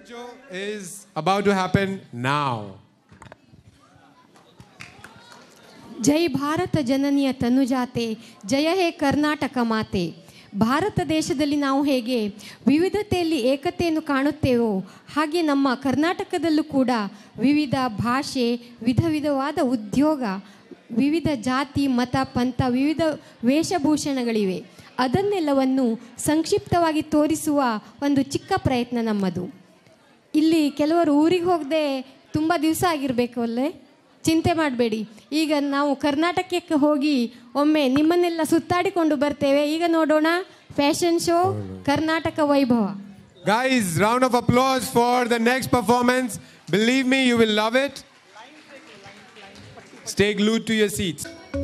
show is about to happen now. ಜೈ ಭಾರತ ಜನನಿಯ ತನುಜಾತೆ ಜಯ ಹೇ ಕರ್ನಾಟಕ ಮಾತೆ ಭಾರತ ದೇಶದಲ್ಲಿ ನಾವು ಹೇಗೆ ವಿವಿಧತೆಯಲ್ಲಿ ಏಕತೆಯನ್ನು ಕಾಣುತ್ತೇವೋ ಹಾಗೆ ನಮ್ಮ ಕರ್ನಾಟಕದಲ್ಲೂ ಕೂಡ ವಿವಿಧ ಭಾಷೆ ವಿಧ ವಿಧವಾದ ಉದ್ಯೋಗ ವಿವಿಧ ಜಾತಿ ಮತ ಪಂಥ ವಿವಿಧ ವೇಷಭೂಷಣಗಳಿವೆ ಅದನ್ನೆಲ್ಲವನ್ನು ಸಂಕ್ಷಿಪ್ತವಾಗಿ ತೋರಿಸುವ ಒಂದು ಚಿಕ್ಕ ಪ್ರಯತ್ನ ನಮ್ಮದು ಇಲ್ಲಿ ಕೆಲವರು ಊರಿಗೆ ಹೋಗದೆ ತುಂಬ ದಿವಸ ಆಗಿರಬೇಕು ಅಲ್ಲೇ ಚಿಂತೆ ಮಾಡಬೇಡಿ ಈಗ ನಾವು ಕರ್ನಾಟಕಕ್ಕೆ ಹೋಗಿ ಒಮ್ಮೆ ನಿಮ್ಮನ್ನೆಲ್ಲ ಸುತ್ತಾಡಿಕೊಂಡು ಬರ್ತೇವೆ ಈಗ ನೋಡೋಣ ಫ್ಯಾಷನ್ ಶೋ ಕರ್ನಾಟಕ ವೈಭವ Guys, round of applause for the next performance. Believe me, you will love it. Stay glued to your seats.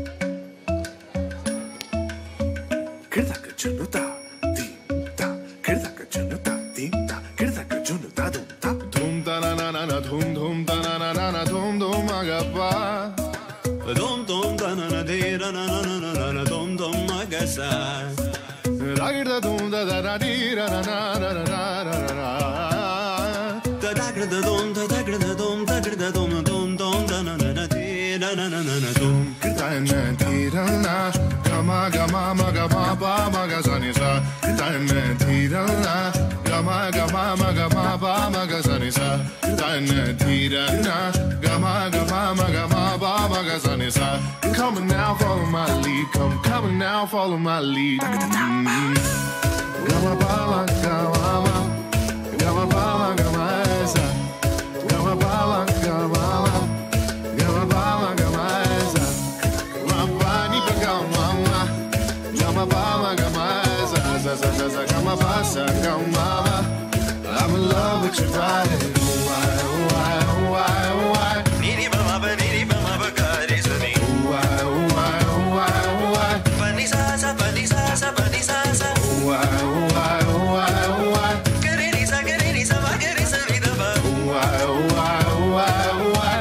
Kırdaka junuta, dinta. Kırdaka junuta, dinta. Kırdaka junuta, dunta. Dum da na na na na dum dum da na na na na dum dum agapa. Dom dom da na na de ra na na na na na na dom dom magasa. Ragir da dum da da da di ra na na na na na na na na. Da da gra da dom da da gra da dom da gra da dom dom dom da na na na de ra na na na na dom. Kırdana tirana, gama gama maga ma ba maga sani sa. Kırdana tirana, gama gama maga ma ba maga sani sa. Kırdana tirana, gama gama maga ma ba maga sani sa. Come on now, follow my lead. Come, come on now, follow my lead. Mm. Gama ba ma gama ma, gama ba ma gama sa. Gama ba ma gama ma, gama ba ma gama sa. Mabani pagamama, gama bama gama za za za za za gama basa gama. I'm in love with your body. Why, why, why, why? Niri ba ma ba niri ba ma ba ga re sa ni. Why, why, why, why? Pa ni sa sa pa ni sa sa pa ni sa sa. Why, why, why, why? Ga re ni sa ga re ni sa ma ga re sa ni da ba. Why, why, why, why?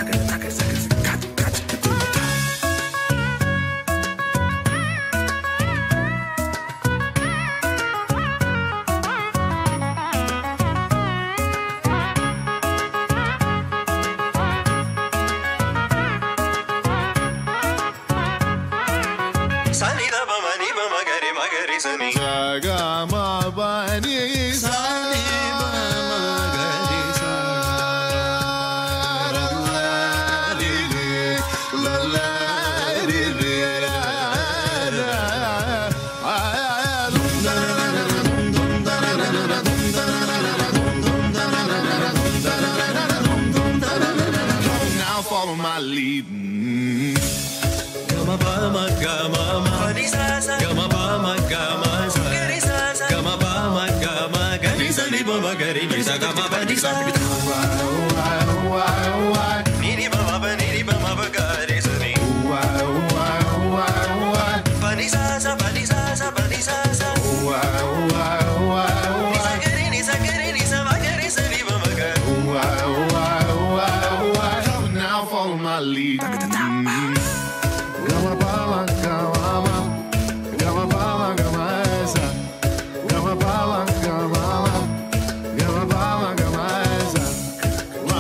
Sa ni da ba ma ni ba ma ga re ma ga re sa ni. Gama bani Sa ni ba ma ga re sa. La la di di, la la di di, la la. Ah, dum da na na na na, dum dum da na na na na, dum da na na na na, dum dum da na na na na, dum da na na na na, dum dum da na na na na. Come now, follow my lead. Mm. Gama ba ma ga ma ma. Pa ni sa sa. Gama ba ma ga ma sa. Ga re sa sa. Gama ba ma ga ma ga re sa ni ba ma ga re ni sa gama ba ni sa. Why, why, why, why? Niri ba ma ba niri ba ma ba ga re sa ni. Why, why, why, why? Pa ni sa sa pa ni sa sa pa ni sa sa. Why, why, why, Ni sa why? ga re ni sa ga re ni sa ma ga re sa ni ba ma ga. Why, why, why, why? Come now, follow my lead. Mm. Gama bama, gama ma, gama bama, gama esa. Gama bama, gama ma, gama bama, gama esa.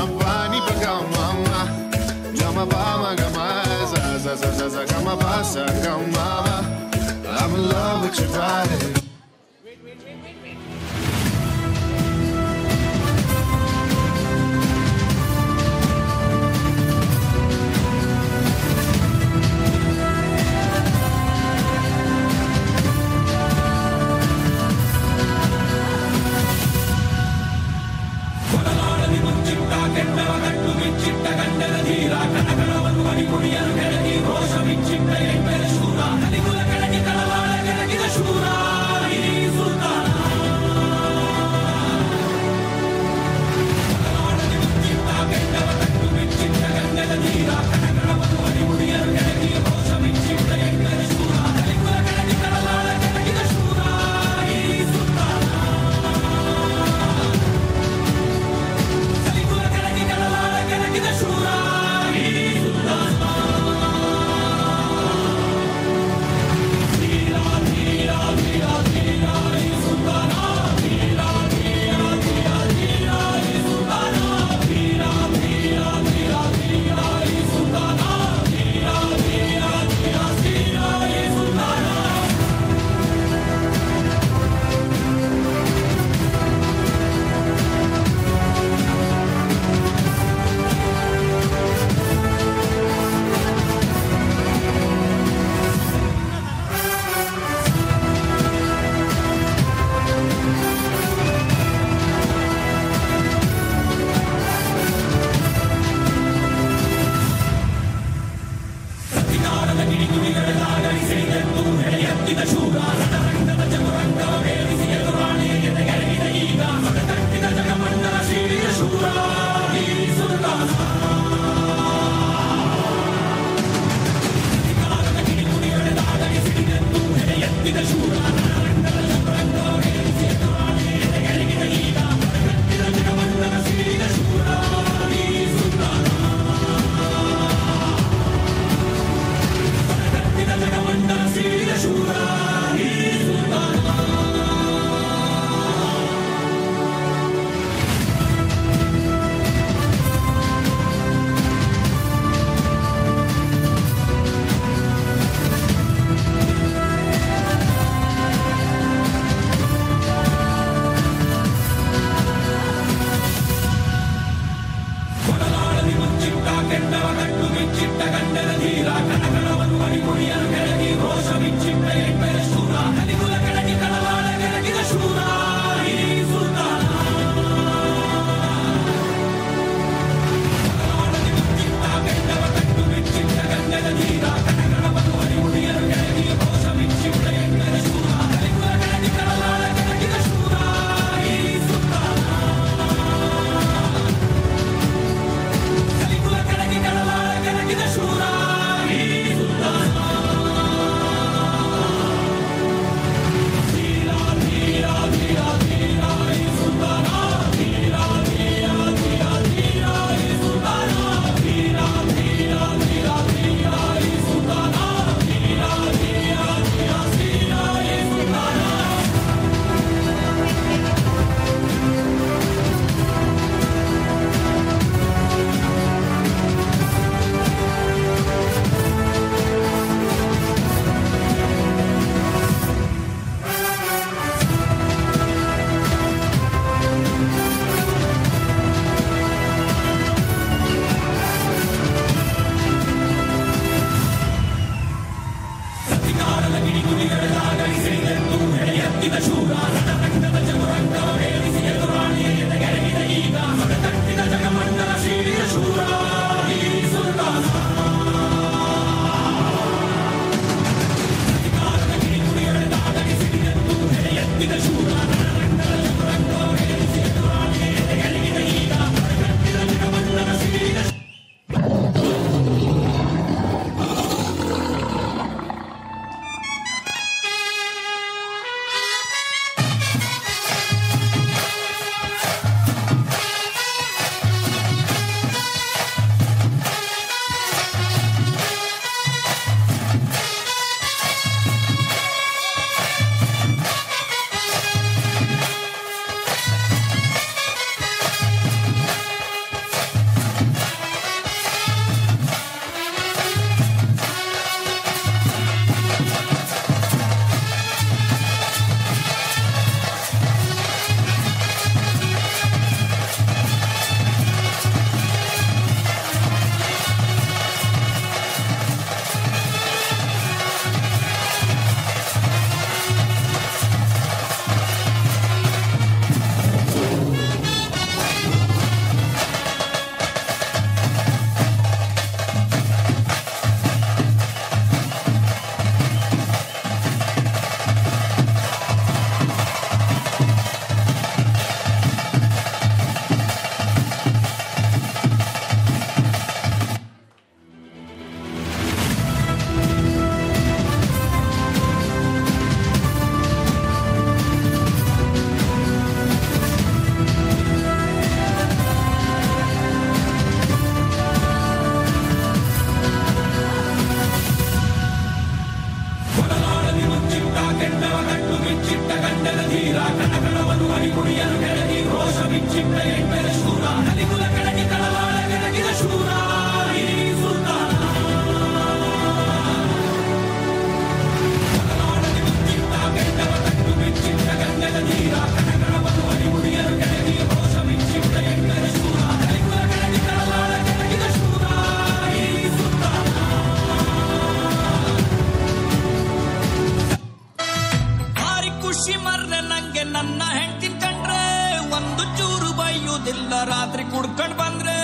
ಭಾರಿ ಖುಷಿ ಮರ್ರೆ ನಂಗೆ ನನ್ನ ಹೆಂಡತಿನ್ ಕಂಡ್ರೆ ಒಂದು ಚೂರು ಬೈಯುವುದಿಲ್ಲ ರಾತ್ರಿ ಕುಡ್ಕೊಂಡ್ ಬಂದ್ರೆ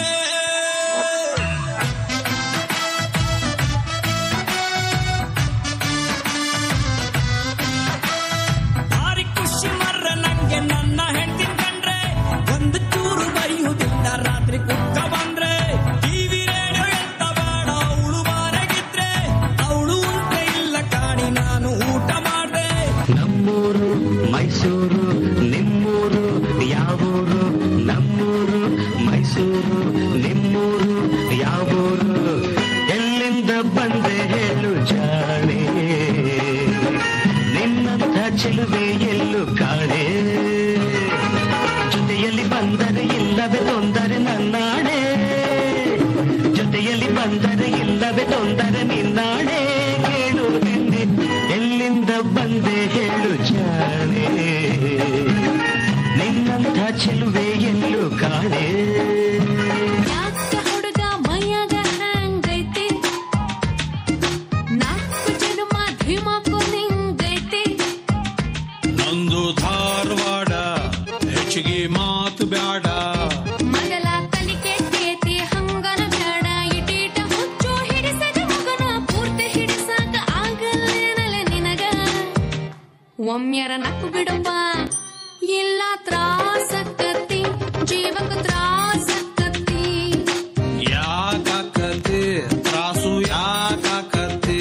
ಭಾರಿ ಖುಷಿ ಮರ್ರೆ ನಂಗೆ ನನ್ನ ಹೆಂಡತಿನ್ ಕಂಡ್ರೆ ಒಂದು ಚೂರು ಬೈಯುವುದಿಲ್ಲ ರಾತ್ರಿ ಕುಡ್ಕ ಬಂದ್ರೆ ಟಿವಿ ರೇಡಿಯೋ ಎಂತ ಬೇಡ ಅವಳು ಮನೆಗಿದ್ರೆ ಅವಳು ಉಂಟೆ ಇಲ್ಲ ಕಾಣಿ ನಾನು ಊಟ ಮಾಡ್ದೆ ನಮ್ಮೂರು ಮೈಸೂರು ನಿಮ್ಮೂರು ಯಾವೂರು ನಮ್ಮೂರು ಮೈಸೂರು ನಿಮ್ಮೂರು ಯಾವೂರು ಎಲ್ಲಿಂದ ಬಂದೆ ಹೇಳು ಜಾಣೆ ನಿನ್ನಂಥ ಚೆಲುವೆ ಎಲ್ಲೂ ಕಾಣೆ ಜೊತೆಯಲ್ಲಿ ಬಂದರೆ ಇಲ್ಲವೇ ತೊಂದರೆ ನನ್ನಾಣೆ ಜೊತೆಯಲ್ಲಿ ಬಂದರೆ ಇಲ್ಲವೇ ತೊಂದರೆ ನಿನ್ನಾಣೆ ಕೇಳು ನಿನ್ನೆ ಎಲ್ಲಿಂದ ಬಂದೆ ಹೇಳು ಜಾಣೆ ನಿನ್ನಂಥ ಚೆಲುವೆ ಎಲ್ಲೂ ಕಾಣೆ ಯಾಕ ಹುಡುಗ ಮೈಯಾಗ ಹ್ಯಾಂಗೈತಿ ನಾಲ್ಕು ಜನ್ಮ ಧಿಮಾಕು ನಿಂಗೈತಿ ನಂದು ಧಾರವಾಡ ಹೆಚ್ಚಿಗೆ ಮಾತು ಬ್ಯಾಡ ಮೊದಲ ತಲಿ ಕೆಟ್ಟೈತಿ ಹಂಗನ ಬೇಡ ಇಟೀಟ ಹುಚ್ಚು ಹಿಡಿಸದ ಮಗನ ಪೂರ್ತಿ ಹಿಡಿಸಾಕ ಆಗಲ್ಲೇನಲ್ಲ ನಿನಗ ಒಮ್ಮೆರ ನಕ್ಕು ಬಿಡುವ ಇಲ್ಲ ತ್ರಾಸಕ್ಕತಿ ಜೀವಕ ತ್ರಾಸಕ್ಕತಿ ಯಾಕಾಕತಿ ತ್ರಾಸು ಯಾಕಾಕತಿ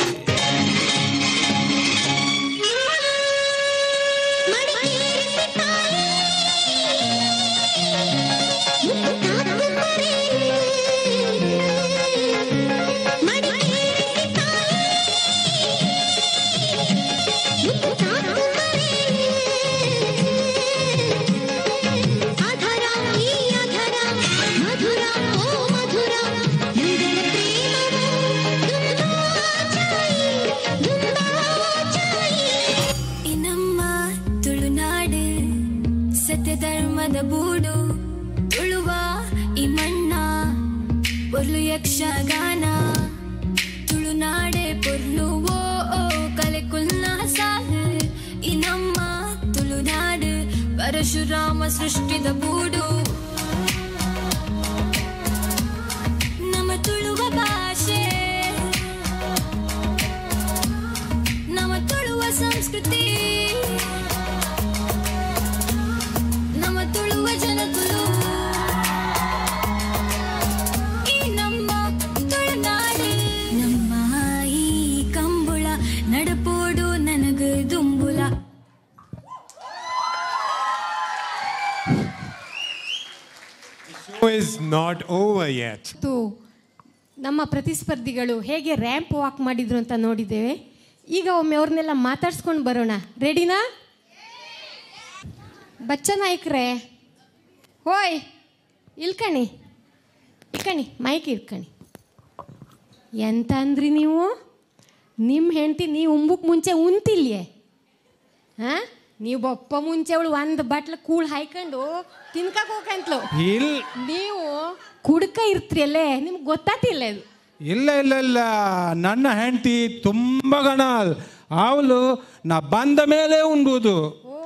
ಈ ನಮ್ಮ ತುಳುನಾಡು ಸತ್ಯ ಧರ್ಮದ ಬೂಡು ತುಳುವ ಈ ಮಣ್ಣ ಪೊರ್ಲು ಯಕ್ಷಗಾನ ತುಳುನಾಡೆ ಪೊರ್ಲು ಓ ಓ ಕಲೆ ಕುಲ್ನ ಸಾಲು ಈ ನಮ್ಮ ತುಳುನಾಡು ಪರಶುರಾಮ ಸೃಷ್ಟಿದ ಬೂಡು ನಮ್ಮ ತುಳುವ ಭಾಷೆ ನಮ್ಮ ತುಳುವ ಸಂಸ್ಕೃತಿ ನಮ್ಮ ತುಳುವ ಜನಕುಲು ಈ ನಮ್ಮ ತುಳುನಾಡು ನಮ್ಮ ಈ ಕಂಬುಳ ನಡಪೋಡು ನನಗ ದುಂಬುಲ Show is not over yet. ಮತ್ತು ನಮ್ಮ ಪ್ರತಿಸ್ಪರ್ಧಿಗಳು ಹೇಗೆ ರ್ಯಾಂಪ್ ವಾಕ್ ಮಾಡಿದ್ರು ಅಂತ ನೋಡಿದ್ದೇವೆ ಈಗ ಒಮ್ಮೆ ಅವ್ರನ್ನೆಲ್ಲ ಮಾತಾಡ್ಸ್ಕೊಂಡು ಬರೋಣ ರೆಡಿನಾ ಬಚ್ಚ ನಾಯ್ಕ್ರೆ ಹೋಯ್ ಇಲ್ಕಣಿ ಇಲ್ಕಣಿ ಮೈಕ್ ಇಲ್ಕಣಿ ಎಂತ ಅಂದ್ರಿ ನೀವು ನಿಮ್ಮ ಹೆಂಡತಿ ನೀವು ಉಂಬಕ್ಕೆ ಮುಂಚೆ ಉಂತಿಲ್ಯೇ ಹಾಂ ನೀವು ಬಪ್ಪ ಮುಂಚೆ ಅವಳು ಒಂದು ಬಟ್ಲು ಕೂಳ್ ಹಾಯ್ಕೊಂಡು ತಿನ್ಕಕ್ಕೆ ಹೋಗಂತ್ಲು ಇಲ್ ನೀವು ಕುಡ್ಕ ಇರ್ತೀರಲ್ಲೇ ನಿಮ್ಗೆ ಗೊತ್ತಾತಿಲ್ಲ ಇದು ಇಲ್ಲ ಇಲ್ಲ ಇಲ್ಲ ನನ್ನ ಹೆಂಡತಿ ತುಂಬ ಗಣಾಲ್ ಅವಳು ನಾ ಬಂದ ಮೇಲೆ ಉಂಡುವುದು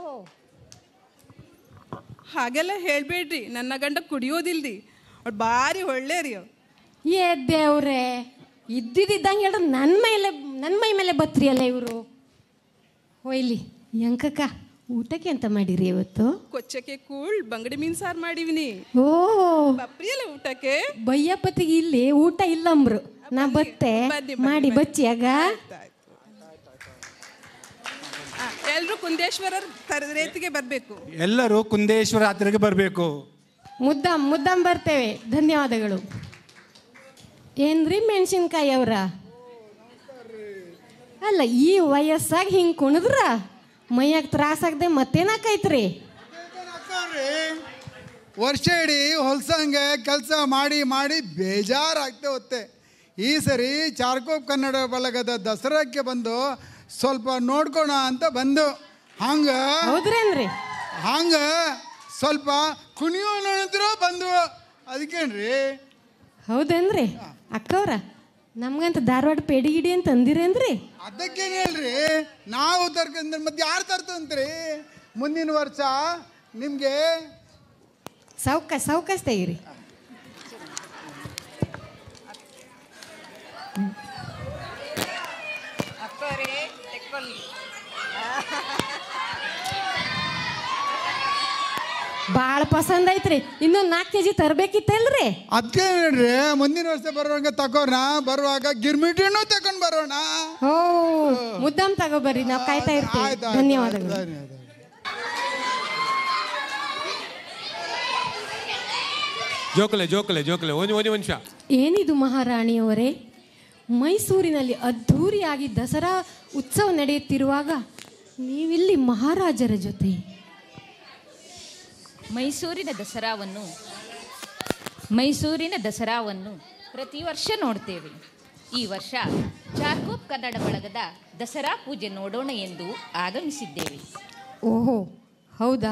ಹಾಗೆಲ್ಲ ಹೇಳ್ಬೇಡ್ರಿ ನನ್ನ ಗಂಡ ಕುಡಿಯೋದಿಲ್ರಿ ಅವ್ಳು ಭಾರಿ ಒಳ್ಳೆ ರೀ ಅವ್ಳು. ಏ ದೇವ್ರೆ ಇದ್ದಿದ್ದಂಗೆ ಹೇಳಿದ್ರೆ ನನ್ನ ಮೇಲೆ ನನ್ನ ಮೈ ಮೇಲೆ ಬತ್ರಿ ಅಲ್ಲ ಇವರು ಹೋಯ್ಲಿ ಯಂಕಕ್ಕ ಊಟಕ್ಕೆ ಅಂತ ಮಾಡಿರಿ ಇವತ್ತು ಕೊಚ್ಚಕ್ಕೆ ಕೂಳ್ ಬಂಗಡಿ ಮೀನ್ ಸಾರು ಮಾಡಿವಿನಿ ಓ ಬಪ್ರಿ ಅಲ್ಲ ಊಟಕ್ಕೆ ಬಯ್ಯಪ್ಪತಿಗೆ ಇಲ್ಲಿ ಊಟ ಇಲ್ಲಂಬ್ರು ನಾ ಬತ್ತೆ ಬನ್ನಿ, ಮಾಡಿ ಬಚ್ಚಿ ಆಗ ಎಲ್ರು ಕುಂದೇಶ್ವರರ್ ತರಬೇತಿಗೆ ಬರ್ಬೇಕು ಎಲ್ಲರೂ ಕುಂದೇಶ್ವರ ಹತ್ತಿರಕ್ಕೆ ಬರಬೇಕು ಮುದ್ದಾಂ ಮುದ್ದಾಂ ಬರ್ತೇವೆ ಧನ್ಯವಾದಗಳು ಏನ್ರಿ ಮೆಣಸಿನ್ಕಾಯಿ ಅವರ ಅಲ್ಲ ಈ ವಯಸ್ಸಾಗ ಹಿಂಗೆ ಕುಣಿದ್ರ ಮೈಯಾಗ ತ್ರಾಸಾಗದೆ ಮತ್ತೇನಾಕೈತ್ರಿ ವರ್ಷ ಇಡೀ ಹೊಲ್ಸಂಗೆ ಕೆಲಸ ಮಾಡಿ ಮಾಡಿ ಬೇಜಾರಾಗ್ತಾ ಹೋಗುತ್ತೆ ಈ ಸರಿ ಚಾರ್ಕೋಪ್ ಕನ್ನಡ ಬಳಗದ ದಸರಾಕ್ಕೆ ಬಂದು ಸ್ವಲ್ಪ ನೋಡ್ಕೋಣ ಅಂತ ಬಂದು ಹಂಗ ಹೌದ್ರೇನ್ರಿ ಹಂಗ ಸ್ವಲ್ಪ ಕುಣಿಯೋಣ ಅಂದ್ರೂ ಬಂದು ಅದಕ್ಕೇನ್ರಿ ಹೌದೇನ್ರಿ ಅಕ್ಕವ್ರ ನಮ್ಗಂತ ಧಾರವಾಡ ಪೇಡಿ ಗಿಡಿ ಅಂತ ಅಂದಿರೇನ್ರಿ ಅದಕ್ಕೇನು ಹೇಳ್ರಿ ನಾವು ತರ್ಕಂದ್ರೆ ಮತ್ತೆ ಯಾರು ತರ್ತಂತ್ರಿ ಮುಂದಿನ ವರ್ಷ ನಿಮಗೆ ಸೌಕ ಸೌಕಸ್ ತೆಗೀರಿ ಭಾಳ ಪಸಂದ್ ಐತ್ರಿ ಇನ್ನೊಂದು ನಾಲ್ಕು ಕೆ ಜಿ ತರ್ಬೇಕಿತ್ತಲ್ರಿ ಅದಕ್ಕೆ ಹೇಳ್ರಿ ಮುಂದಿನ ವರ್ಷ ಬರುವಾಗ ತಗೋಣ ಬರುವಾಗ ಗಿರ್ಮಿಟಿನೂ ತಗೊಂಡ್ ಬರೋಣ ಓ ಮುದ್ದಾಮ್ ತಗೋಬರ್ರಿ ನಾವು ಕಾಯ್ತಾ ಇರ್ತೀವಿ ಆಯ್ತು, ಆಯ್ತು, ಧನ್ಯವಾದಗಳು ಧನ್ಯವಾದ ಜೋಕಲೆ ಜೋಕಲೆ ಜೋಕಲೆ ಒಂದು ಒಂದು ನಿಮಿಷ ಏನಿದು ಮಹಾರಾಣಿಯವರೇ ಮೈಸೂರಿನಲ್ಲಿ ಅದ್ಧೂರಿಯಾಗಿ ದಸರಾ ಉತ್ಸವ ನಡೆಯುತ್ತಿರುವಾಗ ನೀವಿಲ್ಲಿ ಮಹಾರಾಜರ ಜೊತೆ ಮೈಸೂರಿನ ದಸರಾವನ್ನು ಮೈಸೂರಿನ ದಸರಾವನ್ನು ಪ್ರತಿ ವರ್ಷ ನೋಡ್ತೇವೆ ಈ ವರ್ಷ ಚಾರ್ಕೋಪ್ ಕನ್ನಡ ಬಳಗದ ದಸರಾ ಪೂಜೆ ನೋಡೋಣ ಎಂದು ಆಗಮಿಸಿದ್ದೇವೆ ಓಹೋ ಹೌದಾ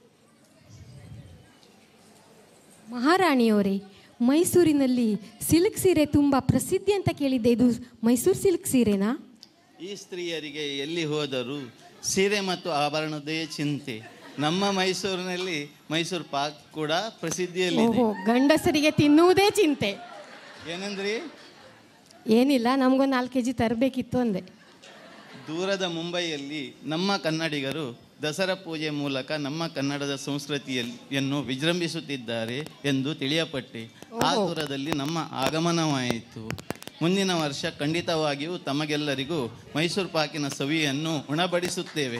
ಮಹಾರಾಣಿಯವರೇ ಮೈಸೂರಿನಲ್ಲಿ ಸಿಲ್ಕ್ ಸೀರೆ ತುಂಬ ಪ್ರಸಿದ್ಧಿ ಅಂತ ಕೇಳಿದ್ದೆ ಇದು ಮೈಸೂರು ಸಿಲ್ಕ್ ಸೀರೆನಾ ಈ ಸ್ತ್ರೀಯರಿಗೆ ಎಲ್ಲಿ ಹೋದರೂ ಸೀರೆ ಮತ್ತು ಆಭರಣದೇ ಚಿಂತೆ ನಮ್ಮ ಮೈಸೂರಿನಲ್ಲಿ ಮೈಸೂರು ಪಾಕ್ ಕೂಡ ಪ್ರಸಿದ್ಧಿಯಲ್ಲಿದೆ ಓಹೋ ಗಂಡಸರಿಗೆ ತಿನ್ನುವುದೇ ಚಿಂತೆ ಏನಂದ್ರಿ ಏನಿಲ್ಲ ನಮಗೊಂದು ನಾಲ್ಕು ಕೆ ಜಿ ತರಬೇಕಿತ್ತು ಅಂದೆ ದೂರದ ಮುಂಬೈಯಲ್ಲಿ ನಮ್ಮ ಕನ್ನಡಿಗರು ದಸರಾ ಪೂಜೆ ಮೂಲಕ ನಮ್ಮ ಕನ್ನಡದ ಸಂಸ್ಕೃತಿಯನ್ನು ವಿಜೃಂಭಿಸುತ್ತಿದ್ದಾರೆ ಎಂದು ತಿಳಿಯಪಟ್ಟೆ ಆ ದೂರದಲ್ಲಿ ನಮ್ಮ ಆಗಮನವಾಯಿತು ಮುಂದಿನ ವರ್ಷ ಖಂಡಿತವಾಗಿಯೂ ತಮಗೆಲ್ಲರಿಗೂ ಮೈಸೂರು ಪಾಕಿನ ಸವಿಯನ್ನು ಉಣಬಡಿಸುತ್ತೇವೆ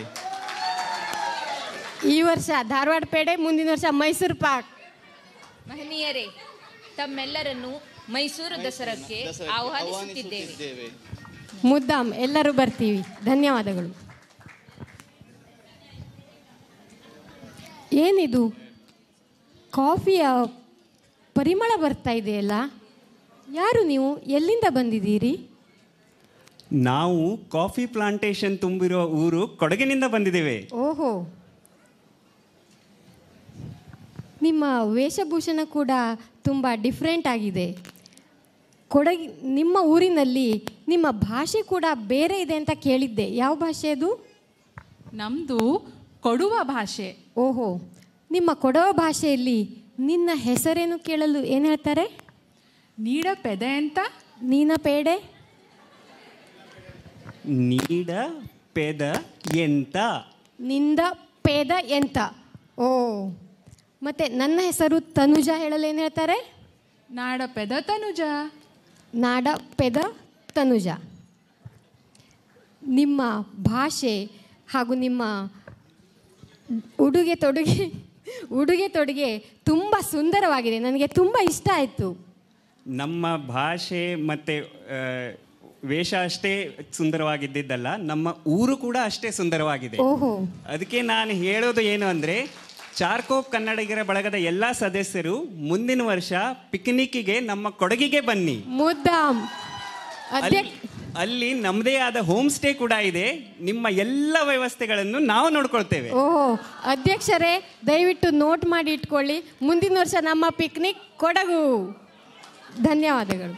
ಈ ವರ್ಷ ಧಾರವಾಡ ಪೇಡೆ ಮುಂದಿನ ವರ್ಷ ಮೈಸೂರು ಪಾಕ್ ಮಹನೀಯರೇ ತಮ್ಮೆಲ್ಲರನ್ನು ಮೈಸೂರು ದಸರಾಕ್ಕೆ ಆಹ್ವಾನಿಸುತ್ತಿದ್ದೇವೆ ಆಹ್ವಾನಿಸುತ್ತಿದ್ದೇವೆ ಮುದ್ದಾಮ್ ಎಲ್ಲರೂ ಬರ್ತೀವಿ ಧನ್ಯವಾದಗಳು ಏನಿದು ಕಾಫಿಯ ಪರಿಮಳ ಬರ್ತಾ ಇದೆಯಲ್ಲ ಯಾರು ನೀವು ಎಲ್ಲಿಂದ ಬಂದಿದ್ದೀರಿ ನಾವು ಕಾಫಿ ಪ್ಲಾಂಟೇಶನ್ ತುಂಬಿರುವ ಊರು ಕೊಡಗಿನಿಂದ ಬಂದಿದ್ದೇವೆ ಓಹೋ ನಿಮ್ಮ ವೇಷಭೂಷಣ ಕೂಡ ತುಂಬ ಡಿಫ್ರೆಂಟ್ ಆಗಿದೆ ಕೊಡಗಿ ನಿಮ್ಮ ಊರಿನಲ್ಲಿ ನಿಮ್ಮ ಭಾಷೆ ಕೂಡ ಬೇರೆ ಇದೆ ಅಂತ ಕೇಳಿದ್ದೆ ಯಾವ ಭಾಷೆ ಅದು ನಮ್ಮದು ಕೊಡುವ ಭಾಷೆ ಓಹೋ ನಿಮ್ಮ ಕೊಡವ ಭಾಷೆಯಲ್ಲಿ ನಿನ್ನ ಹೆಸರೇನು ಕೇಳಲು ಏನು ಹೇಳ್ತಾರೆ ನೀಡ ಪೆದೆ ಅಂತ ನೀನ ಪೇಡೆ ನೀಡ ಪೆದ ಎಂತ ನಿಂದ ಪೇದ ಎಂತ ಓ ಮತ್ತೆ ನನ್ನ ಹೆಸರು ತನುಜ ಹೇಳಲು ಏನು ಹೇಳ್ತಾರೆ ನಾಡ ಪೆದ ತನುಜ ನಾಡ ಪೆದ ತನುಜ ನಿಮ್ಮ ಭಾಷೆ ಹಾಗೂ ನಿಮ್ಮ ಉಡುಗೆ ತೊಡುಗೆ ಉಡುಗೆ ತೊಡುಗೆ ತುಂಬ ಸುಂದರವಾಗಿದೆ ನನಗೆ ತುಂಬ ಇಷ್ಟ ಆಯಿತು ನಮ್ಮ ಭಾಷೆ ಮತ್ತು ವೇಷ ಅಷ್ಟೇ ಸುಂದರವಾಗಿದ್ದಲ್ಲ ನಮ್ಮ ಊರು ಕೂಡ ಅಷ್ಟೇ ಸುಂದರವಾಗಿದೆ ಓಹೋ ಅದಕ್ಕೆ ನಾನು ಹೇಳೋದು ಏನು ಅಂದರೆ ಚಾರ್ಕೋಪ್ ಕನ್ನಡಿಗರ ಬಳಗದ ಎಲ್ಲ ಸದಸ್ಯರು ಮುಂದಿನ ವರ್ಷ ಪಿಕ್ನಿಕ್ಕಿಗೆ ನಮ್ಮ ಕೊಡಗಿಗೆ ಬನ್ನಿ ಮುದ್ದಾಮ್ ಅಲ್ಲಿ ಅಧ್ಯಕ್ಷ ಅಲ್ಲಿ ನಮ್ಮದೇ ಆದ ಹೋಮ್ ಸ್ಟೇ ಕೂಡ ಇದೆ ನಿಮ್ಮ ಎಲ್ಲ ವ್ಯವಸ್ಥೆಗಳನ್ನು ನಾವು ನೋಡ್ಕೊಳ್ತೇವೆ ಓಹೋ ಅಧ್ಯಕ್ಷರೇ ದಯವಿಟ್ಟು ನೋಟ್ ಮಾಡಿ ಇಟ್ಕೊಳ್ಳಿ ಮುಂದಿನ ವರ್ಷ ನಮ್ಮ ಪಿಕ್ನಿಕ್ ಕೊಡಗು ಧನ್ಯವಾದಗಳು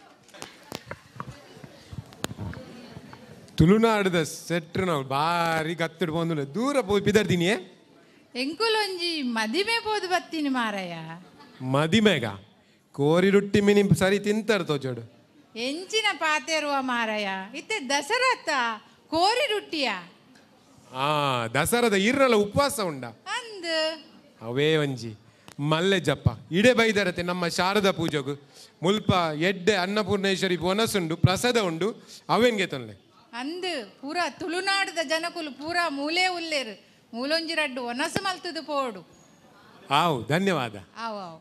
ತುಳುನಾಡದ ಸೆಟ್ರ್ ನಾವು ಬಾರಿ ಗತ್ತಿಡ್ ಬಂದು ದೂರ ಪೋಯಿ ಪಿದರ್ದೀನಿ ಎಂಕುಲೊಂಜಿ ಮದಿಮೆ ಪೋದು ಬತ್ತೀನಿ ಮಾರಯ್ಯ ಮದಿಮೆಗ ಕೋರಿ ರೊಟ್ಟಿ ಮಿನಿ ಸರಿ ತಿಂತಾರ ತೋಚೋಡು ಎಂಚಿನ ಪಾತೆರುವ ಮಾರಯ್ಯ ಇತ್ತೆ ದಸರತ್ತ ಕೋರಿ ರುಟ್ಟಿಯ ಆ ದಸರದ ಇರ್ರಲ್ಲ ಉಪವಾಸ ಉಂಡ ಅಂದ್ ಅವೇ ಒಂಜಿ ಮಲ್ಲೆ ಜಪ್ಪ ಇಡೆ ಬೈದರತೆ ನಮ್ಮ ಶಾರದಾ ಪೂಜೆಗು ಮುಲ್ಪ ಎಡ್ಡೆ ಅನ್ನಪೂರ್ಣೇಶ್ವರಿ ಬೊನಸುಂಡು ಪ್ರಸಾದ ಉಂಡು ಅವೇನ್ಗೆ ತೊನ್ಲೆ ಅಂದ್ ಪೂರ ತುಳುನಾಡದ ಜನಕುಲು ಪೂರ ಮೂಲೆ ಉಲ್ಲೇರು ಮೂಲೊಂಜಿ ರಡ್ಡು ಒನಸು ಮಲ್ತದು ಪೋಡು ಆವು ಧನ್ಯವಾದ ಆವ್ ಆವ್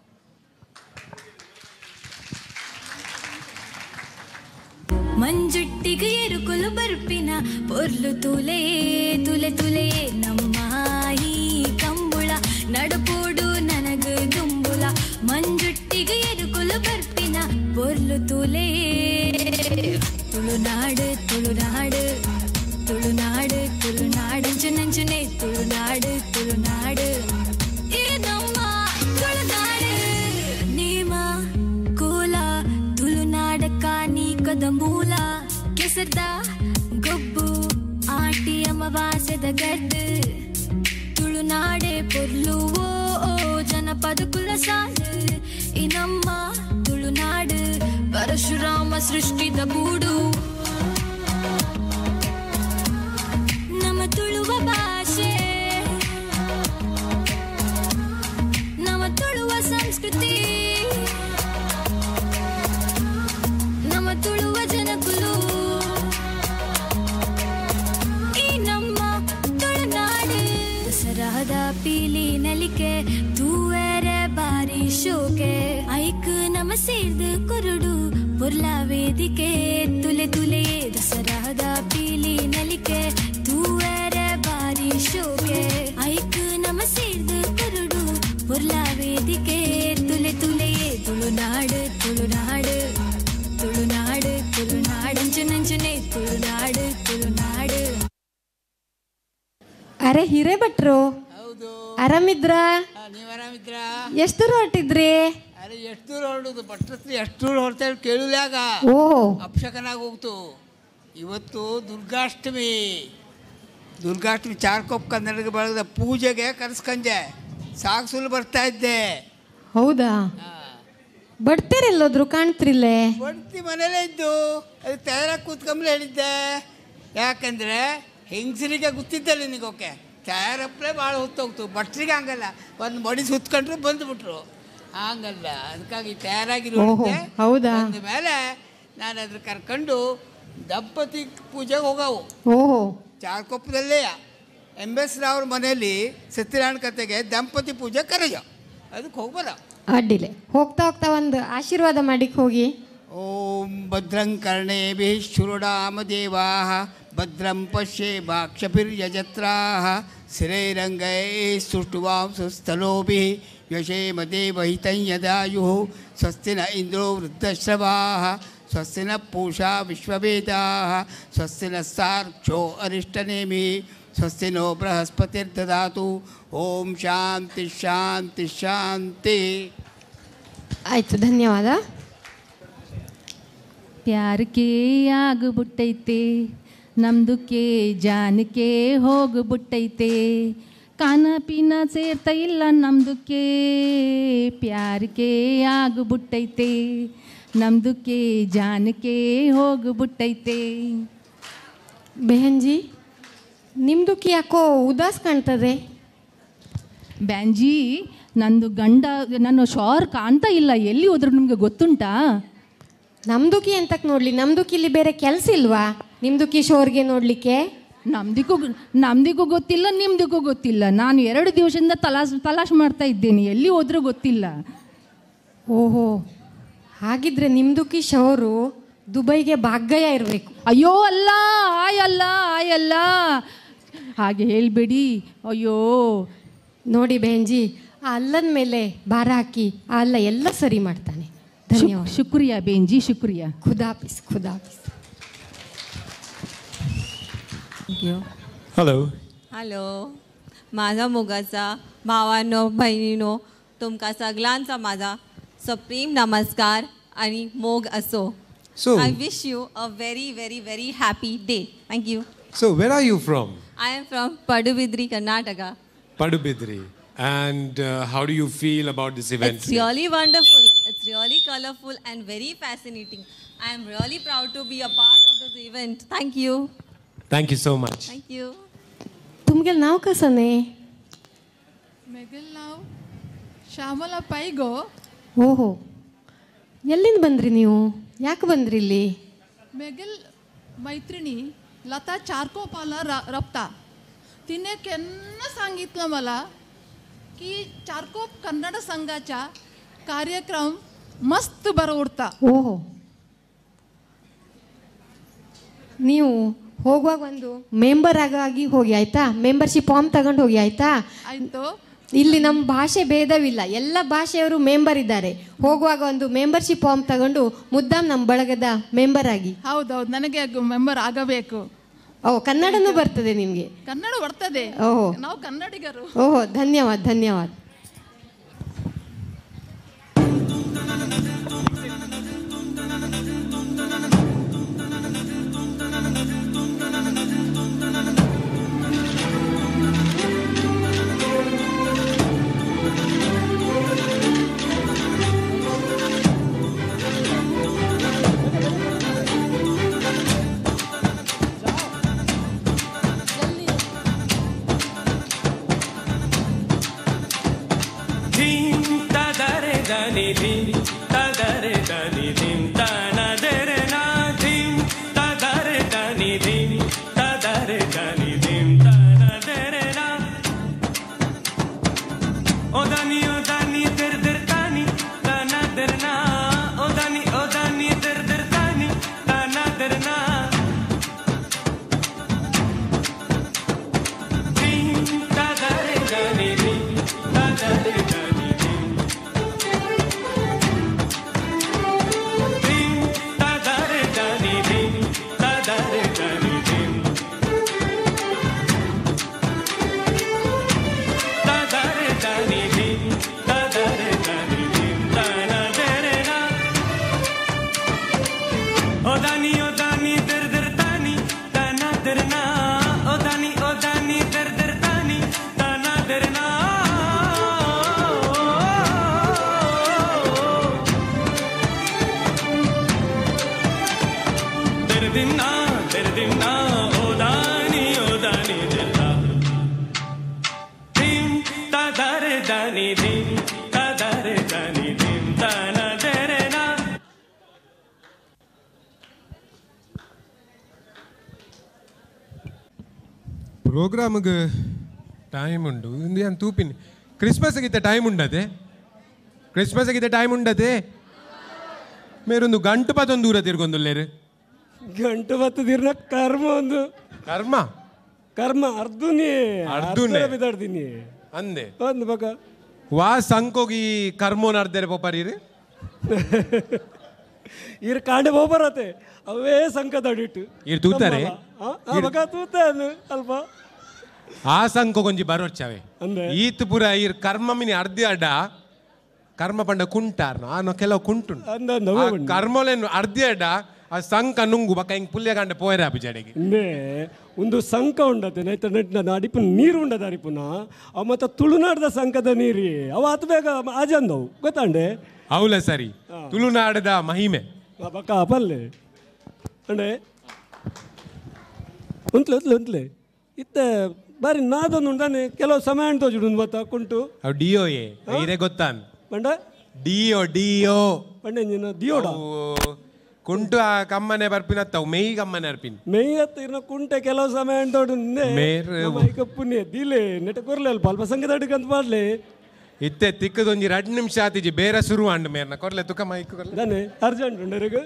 ಮಂಜುಟ್ಟಿಗೆ ಎರುಕುಲು ಬರ್ಪಿನ ಪೊರ್ಲು ತುಲೆ ತುಲೆ ತುಲೆ ನಮ್ಮ ಈ ಕಂಬುಳ ನಡುಪೋಡು ನನಗ ತೂಲೆಯೇ ತುಳುನಾಡು ತುಳುನಾಡು ತುಳುನಾಡು ತುಳುನಾಡು ಅಂಚು ನಂಚುನೆ ತುಳುನಾಡು ತುಳುನಾಡು ಈ ನಮ್ಮ ತುಳುನಾಡು ನೇಮ ಕೋಲ ತುಳುನಾಡ ಕಾನಿ ಕದಂಬೂಲ ಕೆಸರ್ದ ಗೊಬ್ಬು ಆಟಿ ಅಮವಾಸದ ಗರ್ದು ತುಳುನಾಡೆ ಪೊರ್ಲುವೋ ಜನಪದ ಕುಲ ಸಾಲು ಈ ನಮ್ಮ ತುಳುನಾಡು ಪರಶುರಾಮ ಸೃಷ್ಟಿದ ಬೂಡು ನಮ್ಮ ತುಳುವ ಭಾಷೆ ನಮ್ಮ ತುಳುವ ಸಂಸ್ಕೃತಿ ನಮ್ಮ ತುಳುವ ಜನಕುಲು ಈ ನಮ್ಮ ತುಳುನಾಡು ದಸರಾದ ಪೀಲಿ ನಲಿಕೆ ತೂವರೆ ಬಾರಿ ಶೋಕೆ ಐಕ್ ನಮ ಸೇರ್ದು ಕುರುಡು ಪುರ್ಲ ವೇದಿಕೆ ತುಲೆ ತುಲೆ ದಸರಾದ ಪೀಲಿ ನಲಿಕೆ ತೂವರೆ ಬಾರಿ ಶೋಕೆ ಐಕ್ ನಮ ಸೇರ್ದು ಕುರುಡು ಪುರ್ಲ ವೇದಿಕೆ ತುಲೆ ತುಲೆ ತುಳುನಾಡು ತುಳುನಾಡು ತುಳುನಾಡು ತುಳುನಾಡು ಅಂಚು ನಂಚುನೆ ತುಳುನಾಡು ತುಳುನಾಡು ಅರೆ ಹಿರೇಭಟ್ರು ಆರಾಮಿದ್ರ ನೀವು ಆರಾಮಿದ್ರ ಎಷ್ಟು ದೂರ ಹೊರಟಿದ್ರಿ ಅರೆ ಎಷ್ಟು ದೂರ ಹೊರಡುದು ಭಟ್ರತ್ರಿ ಎಷ್ಟು ದೂರ ಹೊರಡ್ತಾ ಕೇಳಿದಾಗ ಓ. ಅಪಶಕನಾಗಿ ಹೋಗ್ತು ಇವತ್ತು ದುರ್ಗಾಷ್ಟಮಿ ದುರ್ಗಾಷ್ಟಮಿ ಚಾರ್ಕೊಪ್ ಕನ್ನಡಕ್ಕೆ ಬಳಗದ ಪೂಜೆಗೆ ಕರೆಸ್ಕಂಜೆ ಸಾಗ್ಸುಲು ಬರ್ತಾ ಇದ್ದೆ ಹೌದಾ ಬಡ್ತೀರೆಲ್ಲೋದ್ರು ಕಾಣ್ತಿರಿಲ್ಲೇ ಬಡ್ತಿ ಮನೇಲೇ ಇದ್ದು ಅದು ತಯಾರಾಗಿ ಕೂತ್ಕೊಂಬ್ಲೆ ಹೇಳಿದ್ದೆ ಯಾಕಂದ್ರೆ ಹೆಂಗಸರಿಗೆ ಗೊತ್ತಿದ್ದಲ್ಲ ನಿಗೋಕೆ ತಯಾರಪ್ಪಲೇ ಭಾಳ ಹೊತ್ತೋಗ್ತು ಭಟ್ರಿಗೆ ಹಂಗಲ್ಲ ಒಂದು ಮಡಿ ಸುತ್ಕೊಂಡ್ರು ಬಂದುಬಿಟ್ರು ಹಂಗಲ್ಲ ಅದಕ್ಕಾಗಿ ತಯಾರಾಗಿರೋ ಓಹೋ, ಹೌದಾ? ಅಂದ ಮೇಲೆ ನಾನು ಅದ್ರ ಕರ್ಕೊಂಡು ದಂಪತಿ ಪೂಜೆಗೆ ಹೋಗವು ಓಹೋ ಚಾರ್ಕೊಪ್ಪದಲ್ಲೇ ಎಂ ಎಸ್ ರಾವ್ರ ಮನೆಯಲ್ಲಿ ಸತ್ಯನಾರಾಯಣ ಕತೆಗೆ ದಂಪತಿ ಪೂಜೆ ಕರೆಯೋ ಅದಕ್ಕೆ ಹೋಗ್ಬಲ್ಲ ಅಡ್ಡಿಲೆ ಹೋಗ್ತಾ ಹೋಗ್ತಾ ಒಂದು ಆಶೀರ್ವಾದ ಮಾಡಿಕ್ ಹೋಗಿ ಓಂ ಭದ್ರಂ ಕರ್ಣೇಭಿः ಶುರುಡಾಮದೇವಾः ಭದ್ರಂ ಪಶ್ಯೇಮಾಕ್ಷಭಿರ್ಯಜತ್ರಾः ಸ್ಥಿರೈರಂಗೈः ಸುಷ್ಟುವಾಂಸುಸ್ಥಲೋभिः ಯಶೇಮ ದೇವಹಿतं ಯದಾಯುः ಸ್ವಸ್ತಿ ನ ಇಂದ್ರೋ ವೃದ್ಧಶ್ರವಾः ಸ್ವಸ್ತಿ ನ ಪೂಷಾ ವಿಶ್ವವೇದಾः ಸ್ವಸ್ತಿ ನ ಸಾರ್ಕ್ಷೋ ಅರಿಷ್ಟನೇಮಿ ಸ್ವಸ್ತಿ ನೋ ಬೃಹಸ್ಪತಿರ್ದದಾತು ಓಂ ಶಾಂತಿ ಶಾಂತಿ ಶಾಂತಿ ಆಯ್ತು ಧನ್ಯವಾದ ಪ್ಯಾರಕ್ಕೆ ಆಗ್ಬಿಟ್ಟೈತೆ ನಮ್ದುಕ್ಕೆ ಜಾನಕ್ಕೆ ಹೋಗ್ಬಿಟ್ಟೈತೆ ಕಾನ ಪೀನ ಸೇರ್ತಾ ಇಲ್ಲ ನಮ್ದುಕ್ಕೆ ಪ್ಯಾರಕ್ಕೆ ಆಗ್ಬಿಟ್ಟೈತೆ ನಮ್ದುಕ್ಕೆ ಜಾನಕ್ಕೆ ಹೋಗ್ಬಿಟ್ಟೈತೆ ಬೆಹನ್ಜಿ ನಿಮ್ದುಕ್ಕೆ ಯಾಕೋ ಉದಾಸ್ ಕಾಣ್ತದೆ ಬ್ಯಾಂಜಿ ನಂದು ಗಂಡ ನನ್ನ ಶಾರ್ ಕಾಣ್ತಾ ಇಲ್ಲ ಎಲ್ಲಿ ಹೋದ್ರು ನಿಮಗೆ ಗೊತ್ತುಂಟಾ ನಮ್ದುಕಿ ಎಂತಕ್ ನೋಡ್ಲಿ ನಮ್ದುಕಿ ಇಲ್ಲಿ ಬೇರೆ ಕೆಲ್ಸ ಇಲ್ವಾ ನಿಮ್ದುಕಿ ಶೋರ್ಗೆ ನೋಡ್ಲಿಕ್ಕೆ ನಮ್ದಿಗೂ ನಮ್ದಿಗೂ ಗೊತ್ತಿಲ್ಲ ನಿಮ್ದಿಗೂ ಗೊತ್ತಿಲ್ಲ ನಾನು ಎರಡು ದಿವಸದಿಂದ ತಲಾಶ್ ತಲಾಶ್ ಮಾಡ್ತಾ ಇದ್ದೇನೆ ಎಲ್ಲಿ ಹೋದ್ರೂ ಗೊತ್ತಿಲ್ಲ ಓಹೋ ಹಾಗಿದ್ರೆ ನಿಮ್ದುಕಿ ಶೋರು ದುಬೈಗೆ ಭಾಗ್ಯಯ ಇರಬೇಕು ಅಯ್ಯೋ ಅಲ್ಲ ಆಯಲ್ಲ ಆಯಲ್ಲ ಹಾಗೆ ಹೇಳ್ಬೇಡಿ ಅಯ್ಯೋ ನೋಡಿ ಬೆಹನ್ಜಿ ಆ ಅಲ್ಲದ ಮೇಲೆ ಭಾರ ಹಾಕಿ ಆ ಅಲ್ಲ ಎಲ್ಲ ಸರಿ ಮಾಡ್ತಾನೆ ಧನ್ಯವಾದ ಶುಕ್ರಿಯಾ ಬೇಂಜಿ ಶುಕ್ರಿಯಾ ಖುದಾಪಿಸ್ ಖುದಾಪಿಸ್ हॅलो हॅलो माझा मोगाचा भावांनो बहिणीनो तुमका सगळ्यांचा माझा सप्रेम नमस्कार आणि मोग असो So- I wish you a very very very happy day thank you So, where are you from? I am from Padubidri Karnataka Padubidri. And uh, how do you feel about this event? It's really wonderful. It's really colorful and very fascinating. I am really proud to be a part of this event. Thank you. Thank you so much. Thank you. तुमगे नाव कसं नाही ಮೆಗಲ್ ನಾವು ಶ್ಯಾಮಲ ಪೈಗೋ ಓಹೋ ಎಲ್ಲಿಂದ ಬಂದ್ರಿ ನೀವು ಯಾಕೆ ಬಂದ್ರಿ ಇಲ್ಲಿ मेगल मैत्रिणी लता चारकोपाला रा रप्ता तिने केन्ना सांगितलं मला की चारकोप कन्नड संघाचा कार्यक्रम मस्त बरवडता ಓಹೋ ನೀವು ಹೋಗುವಾಗ ಒಂದು ಮೆಂಬರ್ ಆಗಿ ಹೋಗಿ ಆಯ್ತಾ ಮೆಂಬರ್ಶಿಪ್ ಫಾರ್ಮ್ ತಗೊಂಡು ಹೋಗಿ ಆಯ್ತಾ ಆಯಿತು ಇಲ್ಲಿ ನಮ್ಮ ಭಾಷೆ ಭೇದವಿಲ್ಲ ಎಲ್ಲ ಭಾಷೆಯವರು ಮೆಂಬರ್ ಇದ್ದಾರೆ ಹೋಗುವಾಗ ಒಂದು ಮೆಂಬರ್ಶಿಪ್ ಫಾರ್ಮ್ ತಗೊಂಡು ಮುದ್ದಾಮ್ ನಮ್ಮ ಬಳಗದ ಮೆಂಬರ್ ಆಗಿ ಹೌದೌದು ನನಗೆ ಮೆಂಬರ್ ಆಗಬೇಕು ಓ ಕನ್ನಡನೂ ಬರ್ತದೆ ನಿಮಗೆ ಕನ್ನಡ ಬರ್ತದೆ ಓಹೋ. ನಾವು ಕನ್ನಡಿಗರು ಓಹೋ ಧನ್ಯವಾದ ಧನ್ಯವಾದ ಧೀಂ ತದರೆ ಧನಿ ಧೀಂ ತದರೆ ಧನಿ ಧೀಂ ತನದರೆ ನಾ ಧೀಂ ತದರೆ ಧನಿ ಧೀಂ ತದರೆ ಧನಿ ಧೀಂ ತನದರೆ ನಾ ಓ ಧನಿ ಓ ಧನಿ ದಿರ್ ದಿರ್ ತಾನಿ ತನದರ್ ನಾ ಓ ಧನಿ ಓ ಧನಿ ದಿರ್ ದಿರ್ ತಾನಿ ತನದರ್ ನಾ ಧೀಂ ತದರೆ ಧನಿ ಧೀಂ ತದರೆ ಧನಿ ಧೀಂ ಧೀಂ ತದರೆ ಧನಿ ಧೀಂ ತದರೆ ಧನಿ ಧೀಂ ತದರೆ ಧನಿ ಧೀಂ ತದರೆ ಧನಿ ಧೀಂ ತನದರೆ ನಾ ಓ ದಾನಿ ಓ ದಾನಿ ದಿರ್ ದಿರ್ ತಾನಿ ತನ ದಿರ್ ನಾ ಓ ದಾನಿ ಓ ದಾನಿ ದಿರ್ ದಿರ್ ತಾನಿ ತನ ದಿರ್ ನಾ ದಿರ್ ದಿನ್ ನಾ ದಿರ್ ದಿನ್ ನಾ ಓ ದಾನಿ ಓ ದಾನಿ ದಿರ್ ನಾ ಧೀಂ ತದರೆ ದಾನಿ ಧೀಂ ತದರೆ ದಾನಿ ಧೀಂ ತನ ದರೆ ನಾ ಪ್ರೋಗ್ರಾಮ್ಗೆ ಟೈಮ್ ಉಂಡು ಇಂದು ಏನು ತೂಪಿನಿ ಕ್ರಿಸ್ಮಸ್ಗಿಂತ ಟೈಮ್ ಉಂಡದೆ ಕ್ರಿಸ್ಮಸ್ಗಿಂತ ಟೈಮ್ ಉಂಡದೆ ಮೇರೊಂದು ಗಂಟು ಪದೊಂದು ದೂರ ತಿರ್ಗೊಂದುಲ್ಲೇರು ಗಂಟು ಬತ್ತು ದಿರ್ನ ಕರ್ಮ ಒಂದು ಕರ್ಮ ಕರ್ಮ ಅರ್ಧುನಿ ಅರ್ಧುನೆ? ಬಿದ್ದಾಡ್ತೀನಿ ಅಂದೆ ಒಂದು ಬಗ ವಾ ಸಂಕೋಗಿ ಕರ್ಮೋನ್ ಅರ್ಧರೆ ಪೋಪಾರೀರಿ ಇರ್ ಕಾಂಡೆ ಹೋಗ್ಬರತ್ತೆ ಅವೇ ಸಂಕದಡಿಟ್ಟು ಇರ್ ತೂತಾರೆ? ಬಗ ತೂತಾನು ಅಲ್ಪ ಆ ಸಂಕೋ ಕೊಂಜಿ ಬರೋಚ್ಚಾವೆ ಈತ್ ಪುರ ಇರ್ ಕರ್ಮ ಮಿನಿ ಅರ್ಧಿ ಅಡ್ಡ ಕರ್ಮ ಪಂಡ ಕುಂಟಾರ್ ನಾನು ಕೆಲವು ಕುಂಟುಂಡು ಅಂದ ಆ ಕರ್ಮಲೇನು ಅರ್ಧಿ ಅಡ್ಡ ಆ ಸಂಕ ನುಂಗು ಬಕ್ಕ ಹಿಂಗ್ ಪುಲ್ಯ ಕಂಡ ಪೋಯರ ಅಭಿಜಡೆಗೆ ಇಂದೇ ಒಂದು ಸಂಕ ಉಂಡತೆ ನೈತ ನೆಟ್ಟಿನ ಅಡಿಪುನ ನೀರು ಉಂಡದ ಅಡಿಪುನ ಅವ ಮತ್ತೆ ತುಳುನಾಡದ ಸಂಕದ ನೀರಿ ಅವ ಅತ್ ಬೇಗ ಆಜಂದವು ಗೊತ್ತಾಂಡೆ ಅವಲ ಸರಿ ತುಳುನಾಡದ ಮಹಿಮೆ ಆ ಬಕ್ಕ ಪಲ್ಲೆ ಅಂಡೆ ಉಂತ್ಲೆ ಉಂತ್ಲೆ ಉಂತ್ಲೆ ಇತ್ತ ಬಾರಿ ನಾದೊಂದು ಉಂಟಾನೆ ಕೆಲವು ಸಮಯ ತೋಜುಡು ಮತ್ತ ಕುಂಟು ಅವ್ ಡಿಯೋ ಎ ಇರೇ ಗೊತ್ತಾನ್ ಬಂಡ ಡಿಯೋ ಡಿಯೋ ಬಂಡೆಂಜಿನ ದಿಯೋಡ ಕುಂಟು ಆ ಕಮ್ಮನೆ ಬರ್ಪಿನತ್ತವು ಮೇಯ್ ಕಮ್ಮನೆ ಅರ್ಪಿನ್ ಮೇಯತ್ತ ಇರ್ನ ಕುಂಟೆ ಕೆಲವು ಸಮಯ ಅಂಟೋಡು ಮೇರ್ ಪುಣ್ಯ ದಿಲೆ ನೆಟ ಕೊರ್ಲೆ ಅಲ್ಪ ಅಲ್ಪ ಸಂಗೀತ ಅಡ್ಕಂತ ಮಾಡ್ಲೆ ಇತ್ತೆ ತಿಕ್ಕದೊಂಜಿ ಎರಡು ನಿಮಿಷ ಆತಿಜಿ ಬೇರೆ ಶುರು ಅಂಡ್ ಮೇರ್ನ ಕೊರ್ಲೆ ತುಕ ಮೈಕ್ ಕೊರ್ಲೆ ದಾನೆ ಅರ್ಜೆಂಟ್ ಉಂಡರಿಗೆ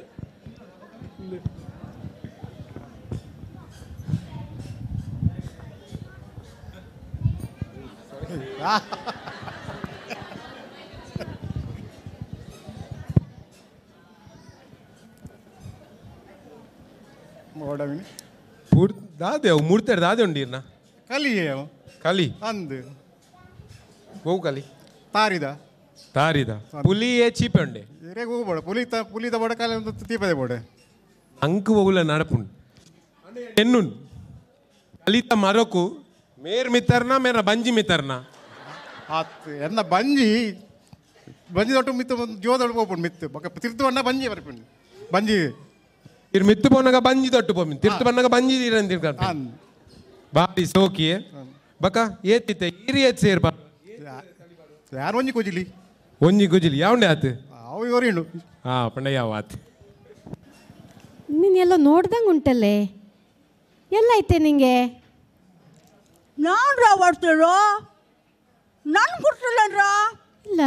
ಓಡವಿನಿ ಪೂರ್ ದಾದೆ ಅವು ಮುಡ್ತಾರೆ ದಾದೆ ಉಂಡಿರ್ನ ಕಲಿಯೇ ಕಲಿ ಅಂದು ಬಹು ಕಲಿ ತಾರಿದ ತಾರಿದ ಪುಲಿ ಏ ಚೀಪೆ ಉಂಡೆ ಇರೇ ಹೋಗ್ಬೋಡ ಪುಲಿ ತ ಪುಲಿದ ಬಡ ಕಾಲ ಒಂದು ತೀಪದೆ ಬೋಡೆ ಅಂಕು ಬಹುಲ ನಡಪುಂಡು ಎನ್ನುನ್ ಕಲಿತ ಮರಕು ಮೇರ್ ಮಿತ್ತರ್ನ ಮೇರ ಬಂಜಿ ಮಿತ್ತರ್ನ ಆತ್ ಎನ್ನ ಬಂಜಿ ಬಂಜಿ ದೊಟ್ಟು ಮಿತ್ತು ಒಂದು ಜೋದೊಳಗೆ ಹೋಗ್ಬಿಡು ಮಿತ್ತು ಬೊಕ್ಕ ತಿರ್ತು ಬಣ್ಣ ಬಂಜಿ ಬರ್ಪಿಂಡು ಬಂಜಿ ಇರ್ ಮಿತ್ತು ಪೋನಗ ಬಂಜಿ ತೊಟ್ಟು ಪೋಮಿನ್ ತಿರ್ತು ಬನ್ನಗ ಬಂಜಿ ಇರಂದಿರ್ ಬಾರಿ ಸೋಕಿ ಬಕ ಏತಿತ್ತೆ ಈರಿ ಏತ್ ಸೇರ್ ಬಾ ಯಾರು ಒಂಜಿ ಕುಜಿಲಿ ಒಂಜಿ ಗುಜಿಲಿ ಯಾವಂಡೆ ಆತು ಅವು ಇವರಿಂಡು ಹಾ ಪಂಡ ಯಾವ ಆತು ನೀನು ಎಲ್ಲೋ ನೋಡ್ದಂಗೆ ಉಂಟಲ್ಲೇ ಎಲ್ಲ ಐತೆ ನಿಂಗೆ ನಾನು ರಾ ಮಾಡ್ತೀರೋ ನಾನು ಕೊಡ್ತಿಲ್ಲ ಇಲ್ಲ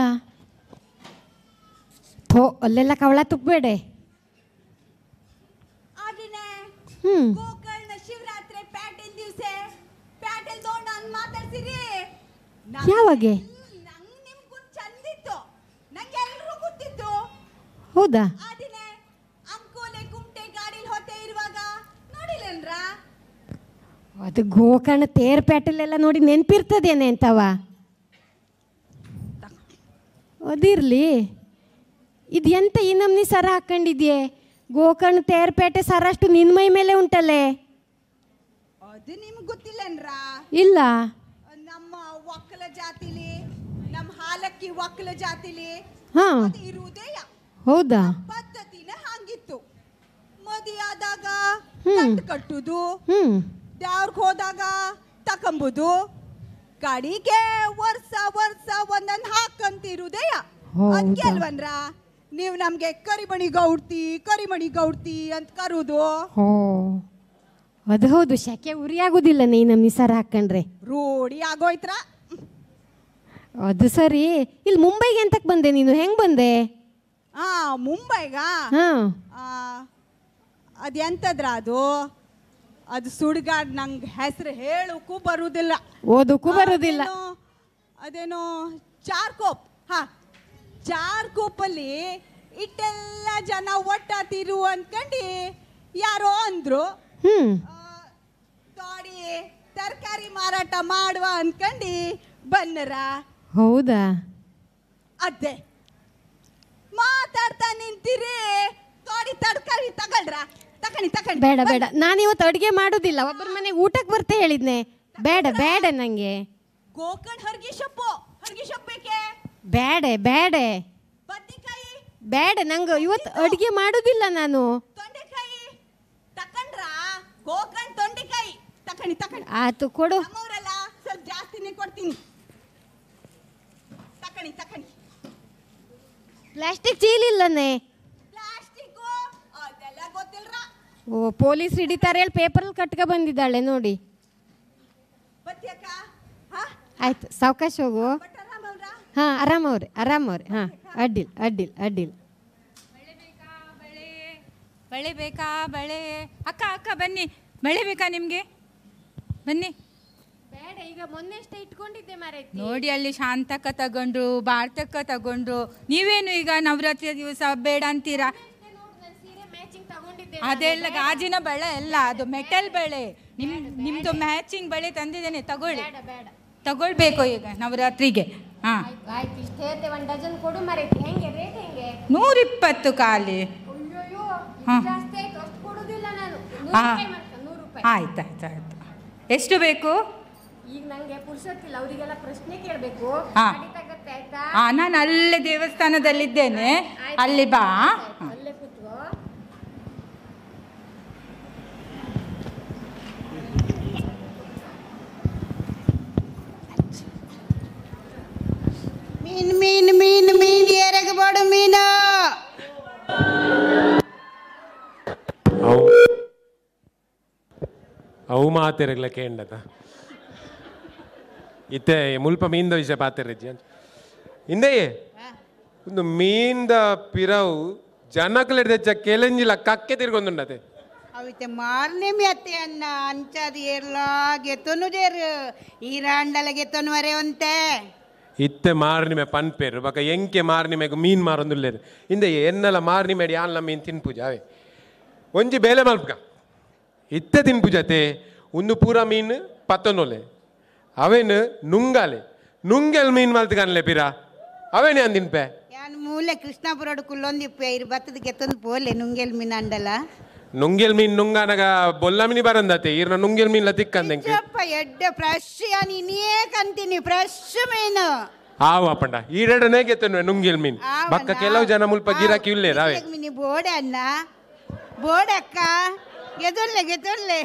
ಥೋ ಅಲ್ಲೆಲ್ಲ ಕವಳ ತುಪ್ಪಬೇಡೆ ಹ್ಮ್ ಗೋಕರ್ಣ ಶಿವರಾತ್ರಿ ಪ್ಯಾಟೆಲ್ ದಿವಸ ಪ್ಯಾಟೆಲ್ ತಗೊಂಡು ನಾನು ಮಾತಾಡ್ಸಿರಿ ಯಾವಾಗೆ ಚಂದಿತ್ತು ನಂಗೆ ಎಲ್ರೂ ಗೊತ್ತಿತ್ತು ಹೌದಾ ಆ ದಿನ ಅಂಕೋಲೆ ಕುಮಟೆ ಗಾಡಿಲಿ ಹೊತ್ತೆ ಇರುವಾಗ ನೋಡಿಲ್ಲೇನ್ರಾ ಅದು ಗೋಕರ್ಣ ತೇರ್ಪೇಟೆಲೆಲ್ಲ ನೋಡಿ ನೆನಪಿರ್ತದೇನೆ ಅಂತವ ಅದಿರ್ಲಿ ಇದು ಎಂತ ಈ ನಮ್ನಿ ಸರ ಹಾಕೊಂಡಿದ್ಯೆ ಗೋಕರ್ಣ ತೇರ್ಪೇಟೆ ಸರ ಅಷ್ಟು ನಿನ್ನ ಮೈ ಮೇಲೆ ಉಂಟಲ್ಲೇ ಅದು ನಿಮ್ಗೆ ಗೊತ್ತಿಲ್ಲನ್ರಾ ಇಲ್ಲ ನಮ್ಮ ಒಕ್ಕಲ ಜಾತಿಲಿ ನಮ್ಮ ಹಾಲಕ್ಕಿ ಒಕ್ಕಲ ಜಾತಿಲಿ ಹಾ ಅದು ಇರುವುದೇ ಹೌದಾ ಪದ್ಧತಿನ ಹಂಗಿತ್ತು ಮದಿ ಆದಾಗ ಹ್ಮ್. ಗಂಟ್ ಕಟ್ಟುದು ಹ್ಮ್ ದ್ಯಾವ್ರಿಗೆ ಹೋದಾಗ ತಕೊಂಬುದು ಕಡಿಗೆ ವರ್ಷ ವರ್ಷ ಒಂದೊಂದು ಹಾಕಂತಿರುವುದೇ ಹೌದಾ? ಅದಕ್ಕೆ ಅಲ್ವನ್ರ ನೀವು ನಮ್ಗೆ ಕರಿಮಣಿ ಗೌಡ್ತಿ ಕರಿಮಣಿ ಗೌಡ್ತಿ ಅಂತ ಕರುದು ಹೋ ಅದು ಹೌದು ಶೆಕೆ ಉರಿಯಾಗೋದಿಲ್ಲ ನೀ ನಮ್ನಿ ಸರ ಹಾಕೊಂಡ್ರೆ ರೂಢಿ ಆಗೋಯ್ತ್ರ ಅದು ಸರಿ ಇಲ್ಲಿ ಮುಂಬೈಗೆ ಎಂತಕ್ಕೆ ಬಂದೆ ನೀನು ಹೆಂಗ್ ಬಂದೆ ಆ ಮುಂಬೈಗ ಹಾ ಅದು ಎಂತದ್ರ ಅದು ಅದು ಸುಡ್ಗಾಡ್ ನಂಗೆ ಹೆಸರು ಹೇಳಕ್ಕೂ ಬರುವುದಿಲ್ಲ ಓದಕ್ಕೂ ಬರುದಿಲ್ಲ ಅದೇನೋ- ಅದೇನೋ ಚಾರ್ಕೋಪ್ ಹಾ ಚಾರ್ಕೋಪಲ್ಲಿ ಇಟ್ಟೆಲ್ಲ ಜನ ಒಟ್ಟಾತಿರು ಅನ್ಕಂಡು ಯಾರೋ ಅಂದ್ರು ಹ್ಮ್ ತೋಡಿ ತರಕಾರಿ ಮಾರಾಟ ಮಾಡುವ ಅನ್ಕಂಡು ಬನ್ನರ ಹೌದಾ ಅದೇ ಮಾತಾಡ್ತಾ ನಿಂತಿರಿ ತೋಡಿ ತರಕಾರಿ ತಗೊಳ್ರ ತಕಣಿ ತಕಣಿ ಬೇಡ ಬೇಡ ನಾನು ಇವತ್ತು ಅಡುಗೆ ಮಾಡೋದಿಲ್ಲ ಒಬ್ಬರ ಮನೆಗೆ ಊಟಕ್ಕೆ ಬರ್ತೆ ಹೇಳಿದ್ನೆ ಬೇಡ ಬೇಡ ನಂಗೆ ಗೋಕರ್ಣ ಹರ್ಗಿ ಸೊಪ್ಪು ಹರ್ಗಿ ಸೊಪ್ಪು ಬೇಕೆ ಬೇಡ ಬೇಡ ಬೇಡ ನಂಗೆ ಇವತ್ತು ಅಡುಗೆ ಮಾಡೋದಿಲ್ಲ ನಾನು ತೊಂಡೆಕಾಯಿ ತಕೊಂಡ್ರ ಗೋಕರ್ಣ ತೊಂಡೆಕಾಯಿ ತಕಣಿ ತಕಣಿ ಆತು ಕೊಡು ನಮ್ಮವ್ರಲ್ಲ ಸ್ವಲ್ಪ ಜಾಸ್ತಿನೇ ಕೊಡ್ತೀನಿ ತಕಣಿ ತಕಣಿ ಪ್ಲಾಸ್ಟಿಕ್ ಚೀಲಿಲ್ಲನೆ ಪ್ಲಾಸ್ಟಿಕ್ಕು ಅದೆಲ್ಲ ಗೊತ್ತಿಲ್ರ ಓ ಪೊಲೀಸ್ ಹಿಡಿತಾರೆ ಹೇಳಿ ಪೇಪರಲ್ಲಿ ಕಟ್ಕ ಬಂದಿದ್ದಾಳೆ ನೋಡಿ ಬತ್ತಿಯಕ್ಕ ಆಯ್ತು ಸಾವಕಾಶ ಹೋಗು ಹಾಂ ಆರಾಮವ್ರೆ ಆರಾಮವ್ರೆ ಹಾಂ ಅಡ್ಡಿಲ್ ಅಡ್ಡಿಲ್ ಅಡ್ಡಿಲ್ ಬಳೆ ಬೇಕಾ ಬಳೆ ಅಕ್ಕ ಅಕ್ಕ ಬನ್ನಿ ಬಳೆ ಬೇಕಾ ನಿಮಗೆ ಬನ್ನಿ ಬೇಡ ಈಗ ಮೊನ್ನೆ ಅಷ್ಟೇ ಇಟ್ಕೊಂಡಿದ್ದೆ ಮಾರೇ ನೋಡಿ ಅಲ್ಲಿ ಶಾಂತಕ್ಕ ತಗೊಂಡ್ರು ಭಾರತಕ್ಕ ತಗೊಂಡ್ರು ನೀವೇನು ಈಗ ನವರಾತ್ರಿ ದಿವಸ ಬೇಡ ಅಂತೀರಾ ಅದೆಲ್ಲ ಗಾಜಿನ ಬಳೆ ಅಲ್ಲ ಅದು ಮೆಟಲ್ ಬಳೆ ನಿಮ್ ನಿಮ್ದು ಮ್ಯಾಚಿಂಗ್ ಬಳೆ ತಂದಿದ್ದೇನೆ ತಗೊಳ್ಳಿ ತಗೊಳ್ಬೇಕು ಈಗ ನವರಾತ್ರಿಗೆ ಹಾ ಆಯ್ತು ಇಷ್ಟು ಹೇಳ್ತೆ ಒಂದು ಡಜನ್ ಕೊಡು ಮಾರೈತಿ ಹೆಂಗೆ ರೇಟ್ ಹೆಂಗೆ ನೂರಿಪ್ಪತ್ತು ಖಾಲಿ ಹಾ. ಜಾಸ್ತಿ ಆಯ್ತು ಅಷ್ಟು ಕೊಡುದಿಲ್ಲ ನಾನು ನೂರು ಹಾ. ರೂಪಾಯಿ ಮಾಡ್ಕೊ, ನೂರು ರೂಪಾಯಿ ಆಯ್ತು ಆಯ್ತು ಆಯ್ತು ಎಷ್ಟು ಬೇಕು ಈಗ ನಂಗೆ ಪುರ್ಸೊತ್ತಿಲ್ಲ ಅವರಿಗೆಲ್ಲ ಪ್ರಶ್ನೆ ಕೇಳಬೇಕು ಹಾ. ತಗತ್ತೆ ಆಯ್ತಾ ಆ ನಾನು ಅಲ್ಲೇ ದೇವಸ್ಥಾನದಲ್ಲಿದ್ದೇನೆ ಅಲ್ಲಿ ಬಾ ಹಾ. ಅಲ್ಲೇ ಕೂತ್ಕೋ ಮೀನ್ ಮೀನ್ ಮೀನ್ ಮೀನ್ ಎರಗಬಾಡು ಮೀನು ಅವು ಅವು ಮಾತೆರಗ್ಲ ಕೇಂಡದ ಇತ್ತೆ ಮುಲ್ಪ ಮೀನ್ದ ವಿಷಯ ಪಾತೆರಜ್ಜಿ ಅಂತ ಇಂದೆಯೇ ಒಂದು ಮೀನ್ದ ಪಿರವು ಜನಕ್ಲೆಡ್ದೆಚ್ಚ ಕೆಲೆಂಜಿಲ ಕಕ್ಕೆ ತಿರ್ಗೊಂದುಂಡತೆ ಅವಿತೆ ಮಾರ್ನೆ ಮೆತ್ತೆ ಅನ್ನ ಅಂಚದು ಏರ್ಲ ಗೆತ್ತನು ಜೇರು ಈ ರಾಂಡಲ ಗೆತ್ತನು ವರೆ ಒಂತೆ ಇತ್ತೆ ಮಾರ್ನಿಮೆ ಪನ್ಪೇರು ಬಕ ಎಂಕೆ ಮಾರ್ನಿಮೆಗ್ ಮೀನ್ ಮಾರೊಂದುಲ್ಲೇರು ಇಂದೆ ಎನ್ನಲ ಮಾರ್ನಿಮೆಡಿ ಆನ್ಲ ಮೀನ್ ತಿನ್ಪುಜ ಅವೇ ಒಂಜಿ ಬೇಲೆ ಮಲ್ಪಕ ಇತ್ತೆ ತಿನ್ಪುಜತೆ ಒಂದು ಪೂರ ಮೀನ್ ಪತ್ತೊಂದೊಲೆ ಅವೇನು ನುಂಗಾಲೆ ನುಂಗೆಲ್ ಮೀನ್ ಮಲ್ತ್ ಕನ್ಲೆ ಪಿರ ಅವೇನೆ ಅಂದ್ ತಿನ್ಪೆ ಯಾನ್ ಮೂಲೆ ಕೃಷ್ಣಾಪುರಡು ಕುಲ್ಲೊಂದಿಪ್ಪೆ ಇರು ಬತ್ತದ ಗೆತ್ತೊಂದು ಪೋಲೆ ನುಂಗೆಲ್ ಮೀನ್ ಅಂಡಲ ನುಂಗೆಲ್ ಮೀನ್ ನುಂಗಾನಗ ಬೊಲ್ಲ ಮೀನಿ ಬರಂದತೆ ಈರ್ನ ನುಂಗೆಲ್ ಮೀನ್ಲ ತಿಕ್ಕಂದೆಂಗೆ ಅಪ್ಪ ಎಡ್ಡ ಫ್ರೆಶ್ ಯಾನ್ ಇನ್ನೇ ಕಂತೀನಿ ಫ್ರೆಶ್ ಮೀನು ಆವು ಅಪ್ಪಂಡ ಈಡೆಡನೆ ಗೆತ್ತನು ನುಂಗೆಲ್ ಮೀನ್ ಬಕ್ಕ ಕೆಲವು ಜನ ಮುಲ್ಪ ಗಿರಾಕಿ ಇಲ್ಲೇರ ಅವೇ ಮಿನಿ ಬೋಡೆ ಅನ್ನ ಬೋಡಕ್ಕ ಗೆದೊಲ್ಲೆ ಗೆದೊಲ್ಲೆ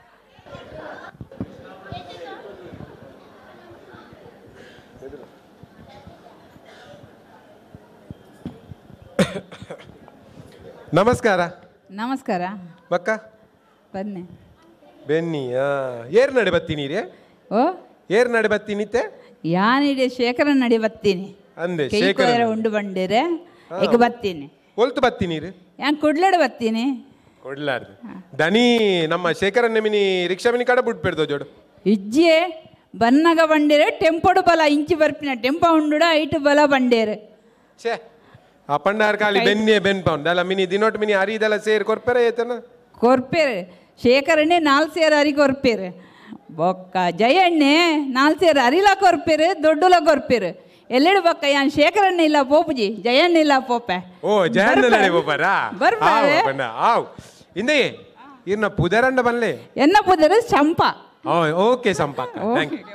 ನಮಸ್ಕಾರ ನಮಸ್ಕಾರ ಬಕ್ಕ ಬನ್ನಿ ಬೆನ್ನಿ ಆ ಏರ್ ನಡೆ ಬತ್ತೀನಿ ರೇ ಓ ಏರ್ ನಡೆ ಬತ್ತೀನಿತ್ತೆ ಯಾನಿಡೆ ಶೇಖರ ನಡಿ ಬತ್ತೀನಿ ಅಂದೆ ಕೈ ಶೇಖರ ಕೊಯ್ರ ಉಂಡು ಬಂಡಿರೆ ಈಗ ಬತ್ತೀನಿ ಒಲ್ತು ಬತ್ತೀನಿ ರೀ ಯಾನ್ ಕುಡ್ಲಡ ಬತ್ತೀನಿ ಕೊಡ್ಲಾರ್ದು ದನಿ ನಮ್ಮ ಶೇಖರನ್ನ ಮಿನಿ ರಿಕ್ಷಾ ಮಿನಿ ಕಡೆ ಬಿಟ್ಬಿಡ್ದು ಜೋಡು ಇಜ್ಜೆ ಬನ್ನಗ ಬಂಡೇರೆ ಟೆಂಪೋಡು ಬಲ ಇಂಚಿ ಬರ್ಪಿನ ಟೆಂಪ ಉಂಡುಡ ಐಟು ಬಲ ಬಂಡೇರೆ ಛೇ ಆ ಪಂಡಾರ್ ಕಾಲಿ ಬೆನ್ನೆ ಬೆನ್ ಪೌಂಡ್ ಅಲ್ಲ ಮಿನಿ ದಿನೊಟ್ಟು ಮಿನಿ ಅರಿದೆಲ್ಲ ಸೇರಿ ಕೊರ್ಪೆರ ಏತನ ಕೊರ್ಪೇರೆ ಶೇಖರಣೆ ನಾಲ್ ಸೇರು ಅರಿ ಕೊರ್ಪೇರೆ ಬೊಕ್ಕ ಜಯಣ್ಣೆ ನಾಲ್ ಸೇರು ಅರಿಲ ಕೊರ್ಪೇರೆ ದೊಡ್ಡಲ ಕೊರ್ಪೇರೆ ಎಲ್ಲೆಡು ಬೊಕ್ಕ ಯಾನ್ ಶೇಖರಣ್ಣ ಇಲ್ಲ ಪೋಪುಜಿ ಜಯಣ್ಣ ಇಲ್ಲ ಪೋಪೆ ಓ ಜಯಣ್ಣ ನಡೆ ಬೋಪರಾ ಬರ್ಬಾರೆ. ಆವ್ ಪಂಡ ಆವ್ ಇಂದೇ ಇರ್ನ ಪುದರಂಡ ಬನ್ಲೆ ಎನ್ನ ಪುದರ ಚಂಪ ಓ ಓಕೆ ಸಂಪಕ್ಕ ಥ್ಯಾಂಕ್ ಯು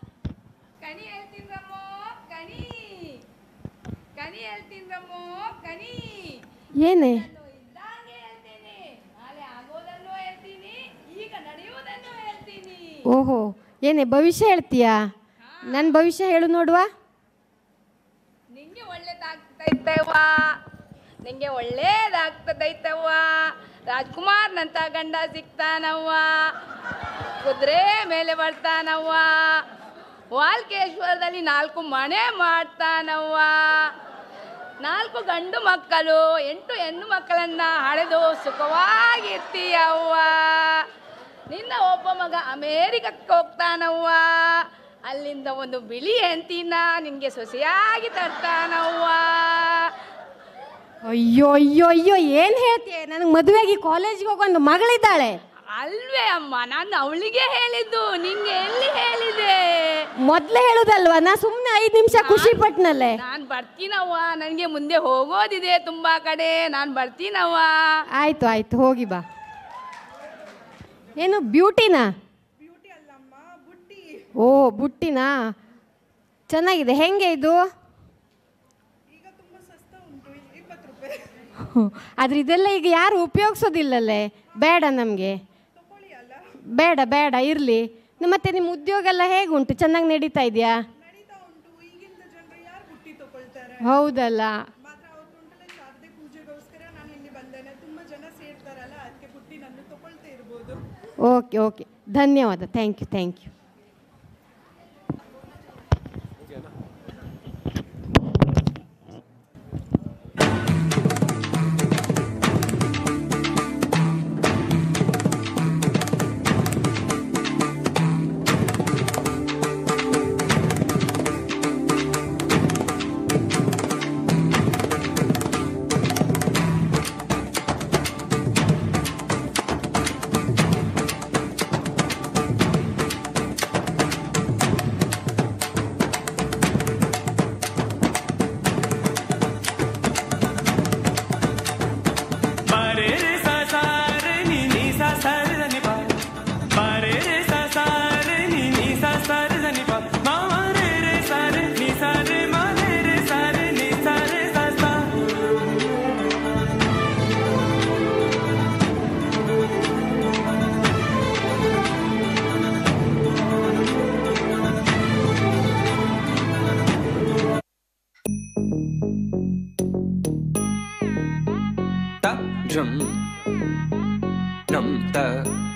ಏನೇ ಓಹೋ ಏನೇ ಭವಿಷ್ಯ ಹೇಳ್ತೀಯಾ ನನ್ನ ಭವಿಷ್ಯ ಹೇಳು ನೋಡುವ ಒಳ್ಳೇದಾಗ್ತೈತವ್ವ ನಿಂಗೆ ಒಳ್ಳೇದಾಗ್ತದೈತವ್ವ ರಾಜ್ಕುಮಾರ್ನಂತ ಗಂಡ ಸಿಗ್ತಾನವ್ವ ಕುದುರೆ ಮೇಲೆ ಬರ್ತಾನವ್ವ ವಾಲ್ಕೇಶ್ವರದಲ್ಲಿ ನಾಲ್ಕು ಮನೆ ಮಾಡ್ತಾನವ್ವ ನಾಲ್ಕು ಗಂಡು ಮಕ್ಕಳು ಎಂಟು ಹೆಣ್ಣು ಮಕ್ಕಳನ್ನ ಹಳೆದು ಸುಖವಾಗಿರ್ತೀಯವ್ವ ನಿನ್ನ ಒಬ್ಬ ಮಗ ಅಮೇರಿಕಕ್ಕೆ ಹೋಗ್ತಾನವ್ವ ಅಲ್ಲಿಂದ ಒಂದು ಬಿಳಿ ಹೆಂಡತಿನ ನಿನ್ಗೆ ಸೊಸೆಯಾಗಿ ತರ್ತಾನವ್ವ ಅಯ್ಯೋ ಅಯ್ಯೋ ಅಯ್ಯೋ ಏನು ಹೇಳ್ತೀಯ ನನಗೆ ಮದುವೆಗೆ ಕಾಲೇಜಿಗೆ ಹೋಗೋ ಒಂದು ಮಗಳಿದ್ದಾಳೆ ಅಲ್ವೇ ಅಮ್ಮ ನಾನು ಅವಳಿಗೆ ಹೇಳಿದ್ದು ನಿಂಗೆ ಎಲ್ಲಿ ಹೇಳಿದೆ ಮೊದ್ಲೇ ಹೇಳುದಲ್ವಾ ನಾ ಸುಮ್ಮನೆ ಐದು ನಿಮಿಷ ಖುಷಿ ಪಟ್ನಲ್ಲೇ ನಾನು ಬರ್ತೀನವ್ವ ನನಗೆ ಮುಂದೆ ಹೋಗೋದಿದೆ ತುಂಬಾ ಕಡೆ ನಾನು ಬರ್ತೀನವ್ವ ಆಯ್ತು ಆಯ್ತು ಹೋಗಿ ಬಾ ಏನು ಬ್ಯೂಟಿನಾ ಓ ಬುಟ್ಟಿನಾ ಚೆನ್ನಾಗಿದೆ ಹೆಂಗೆ ಇದು ಆದ್ರೆ ಇದೆಲ್ಲ ಈಗ ಯಾರು ಉಪಯೋಗಿಸೋದಿಲ್ಲಲ್ಲೇ ಬೇಡ ನಮಗೆ ಬೇಡ ಬೇಡ ಇರಲಿ ಮತ್ತೆ ನಿಮ್ಮ ಉದ್ಯೋಗ ಎಲ್ಲ ಹೇಗುಂಟು ಚೆನ್ನಾಗಿ ನಡೀತಾ ಇದೆಯಾ ಹೌದಲ್ಲ ಓಕೆ ಓಕೆ ಧನ್ಯವಾದ ಥ್ಯಾಂಕ್ ಯು ಥ್ಯಾಂಕ್ ಯು ಬಾರೆ ರೇ ಸ ಸ ರೇ ನಿ ನಿ ಸ ಸ ರೇ ದ ನಿ ಪ. ಬಾರೆ ರೇ ಸ ಸ ರೇ ನಿ ನಿ ಸ ಸ ರೇ ದ ನಿ ಪ. ಮ ಮ ರೇ ರೇ ಸ ರೇ ನಿ ಸ ರೇ ಮ ರೇ ರೇ ಸ ರೇ ನಿ ಸ ರೇ ಸ ಸ. ta drum num ta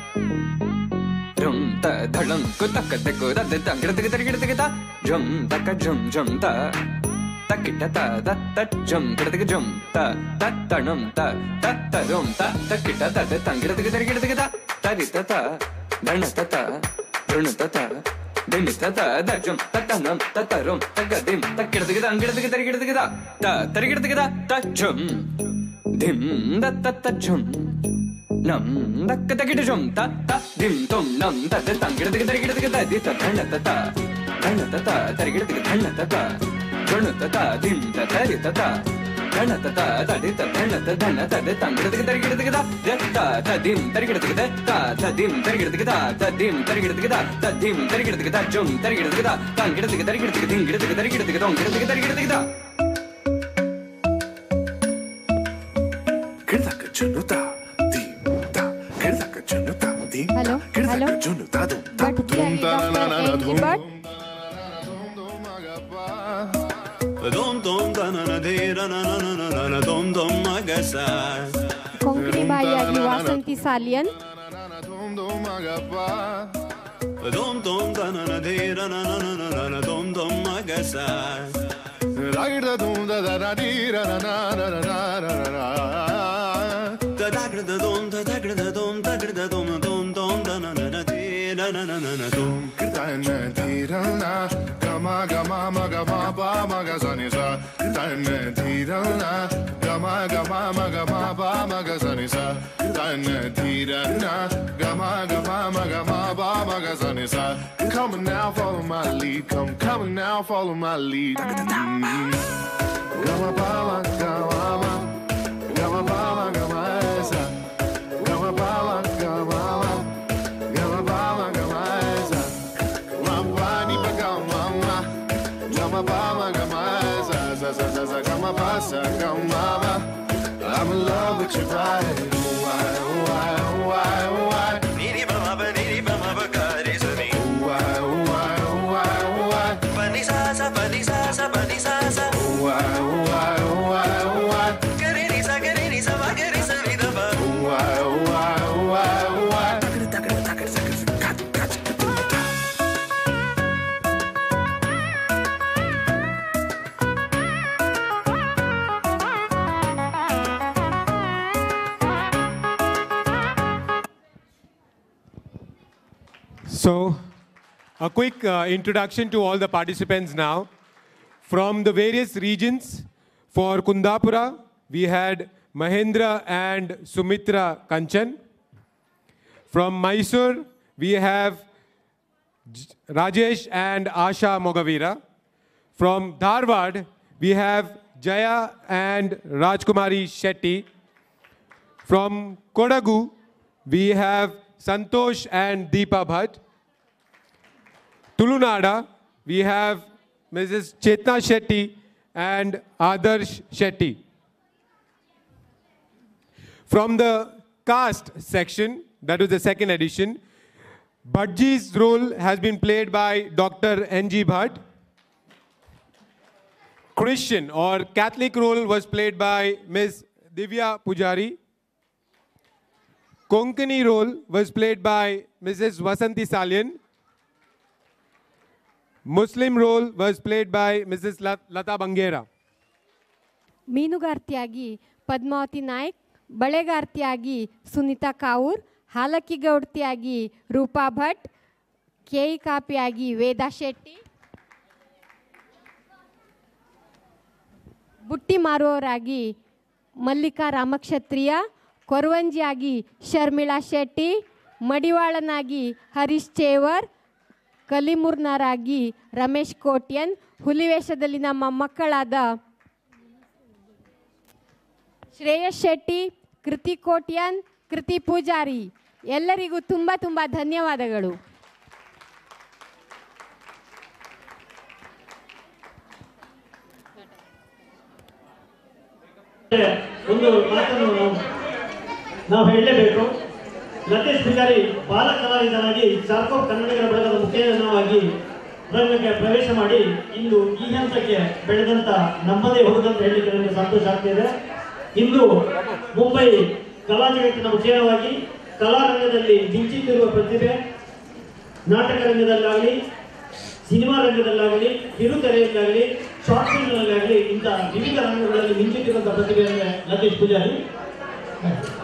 drum ta dhalam ku tak te ku da de tang gida gida gida gida drum ta ka drum drum ta ta kita ta da ta drum gida gida drum ta ta ta num ta ta ta drum ta ta kita ta de tang gida gida gida gida ta ri ta ta dana ta ta drun ta ta dim ta ta da drum ta ta num ta ta rum ta ga dim ta gida gida gida gida gida gida ta ta gida gida ta drum ಧಿಂ ದತ್ತ ಝುಂ ನಂ ದಕ್ಕ ತಗಿಡ ಝುಂ ತ ತ ಧಿಂ ತುಂ ನಂ ತದ ತಂಗಿಡ ತಗ ತರಿಗಿಡ ತಗ the ತ ಧಣ್ಣ ತತ ಧಣ್ಣ ತತ ತರಿಗಿಡ ತಗ ಧಣ್ಣ ತತ ಝುಣು ತತ ಧಿಂ ತ ತರಿ ತತ ಧಣ್ಣ ತತ ತಡಿ ತ ಧಣ್ಣ ತ ಧಣ್ಣ ತದ ತಂಗಿಡ ತಗ ತರಿಗಿಡ ತಗ ದ ತ ತ ಧಿಂ ತರಿಗಿಡ ತಗ ತ ತ ಧಿಂ ತರಿಗಿಡ ತಗ ತ ಧಿಂ ತರಿಗಿಡ ತಗ ತ ಧಿಂ ತರಿಗಿಡ ತಗ ಝುಂ ತರಿಗಿಡ ತಗ ತಂಗಿಡ ತಗ ತರಿಗಿಡ ತಗ ಧಿಂಗಿಡ ತಗ ತರಿಗಿಡ ತಗ ತೊಂಗಿಡ ತಗ ತರಿಗಿಡ ತಗ Kırdaka junuta, dimta. Kırdaka junuta, dimta. Hello hello Kırdaka junuta, dum. Bhat Bihari doctor N G Bhat Dom dom da na na de ra na na na na na na dom dom ma ga sa. Konkani ಬಾಯಿಯಾಗಿ Vasanthi Saliyan Dom dom da na na de ra na na na na na na dom dom ma ga sa. Ragda dum da da da di ra na na na na na na na Da da gra da dom da da gra da dom da gra da dom dom dom da na na na de ra Dum Dana Tirana Gama Gama Maga Baba Maga Sanisa Dana Tirana Gama Gama Maga Baba Maga Sanisa Dana Tirana Gama Gama Maga Baba Maga Sanisa Come on now, follow my lead. Come, come on now, follow my lead. Mm. Gama Baba Gama Gama Baba Gama Esa Gama Baba Gama Gama Baba Gama Esa Mama ni Gama Gama Baba Gama Esa Sa sa sa sa Gama Basa Gama I'm in love with your vibe. Why, why, why, why? Niri bama ba niri bama ba kare sani. Why, why, why, why? Pani sa sa pani sa sa pani sa sa. Why, why, why, why? Kare ni sa kare ni sa ma kare sa ni da ba. Why, why, why, why? Takar takar takar takar kat kat. So, a quick uh, introduction to all the participants now. From the various regions, for Kundapura, we had Mahendra and Sumitra Kanchan. From Mysore, we have J- Rajesh and Asha Mogavira. From Dharwad, we have Jaya and Rajkumari Shetty. From Kodagu, we have Santosh and Deepa Bhatt. Tulunada, we have Mrs. Chetna Shetty and Adarsh Shetty. From the cast section, that was the second edition, Bhadji's role has been played by Dr. N.G. Bhatt. Christian or Catholic role was played by Ms. Divya Pujari. Konkani role was played by Mrs. Vasanti Salian. Muslim role was played by Mrs. La- Lata Bangera. ಮೀನುಗಾರ್ತಿಯಾಗಿ ಪದ್ಮಾವತಿ ನಾಯ್ಕ್ ಬಳೆಗಾರ್ತಿಯಾಗಿ ಸುನೀತಾ ಕಾವೂರ್ ಹಾಲಕ್ಕಿ ಗೌಡ್ತಿಯಾಗಿ ರೂಪಾ ಭಟ್ ಕೇಯಿ ಕಾಪಿಯಾಗಿ ವೇದಾ ಶೆಟ್ಟಿ ಬುಟ್ಟಿ ಮಾರುವವರಾಗಿ ಮಲ್ಲಿಕಾ ರಾಮಕ್ಷತ್ರಿಯ ಕೊರವಂಜಿಯಾಗಿ ಶರ್ಮಿಳಾ ಶೆಟ್ಟಿ ಮಡಿವಾಳನಾಗಿ ಹರೀಶ್ ಚೇವರ್ ಕಲಿಮುರ್ನರಾಗಿ ರಮೇಶ್ ಕೋಟ್ಯನ್ ಹುಲಿವೇಷದಲ್ಲಿ ನಮ್ಮ ಮಕ್ಕಳಾದ ಶ್ರೇಯಸ್ ಶೆಟ್ಟಿ ಕೃತಿ ಕೋಟ್ಯನ್ ಕೃತಿ ಪೂಜಾರಿ ಎಲ್ಲರಿಗೂ ತುಂಬ ತುಂಬ ಧನ್ಯವಾದಗಳು ಒಂದು ಮಾತನ್ನು ನಾವು ನಾವು ಹೇಳಲೇಬೇಕು ಲತೀಶ್ ಬಿಜಾರಿ ಬಾಲ ಕಲಾವಿದನಾಗಿ ಚಾರ್ಕೋ ಕನ್ನಡಿಗರ ಬಳಗದ ಮುಖೇನವಾಗಿ ರಂಗಕ್ಕೆ ಪ್ರವೇಶ ಮಾಡಿ ಇಂದು ಈ ಹಂತಕ್ಕೆ ಬೆಳೆದಂತ ನಮ್ಮದೇ ಹೋದಂತ ಹೇಳಲಿಕ್ಕೆ ನನಗೆ ಸಂತೋಷ ಆಗ್ತಿದೆ ಇಂದು ಮುಂಬೈ ಕಲಾ ಜಗತ್ತಿನ ಮುಖೇನವಾಗಿ ಕಲಾರಂಗದಲ್ಲಿ ಮಿಂಚುತ್ತಿರುವ ಪ್ರತಿಭೆ ನಾಟಕ ರಂಗದಲ್ಲಾಗಲಿ ಸಿನಿಮಾ ರಂಗದಲ್ಲಾಗಲಿ ಕಿರುತೆರೆಯಲ್ಲಾಗಲಿ ಶಾರ್ಟ್ ಫಿಲ್ಮ್ನಲ್ಲಾಗಲಿ ಇಂಥ ವಿವಿಧ ರಂಗಗಳಲ್ಲಿ ಮಿಂಚುತ್ತಿರುವಂಥ ಪ್ರತಿಭೆ ಅಂದರೆ ಲತೀಶ್ ಪೂಜಾರಿ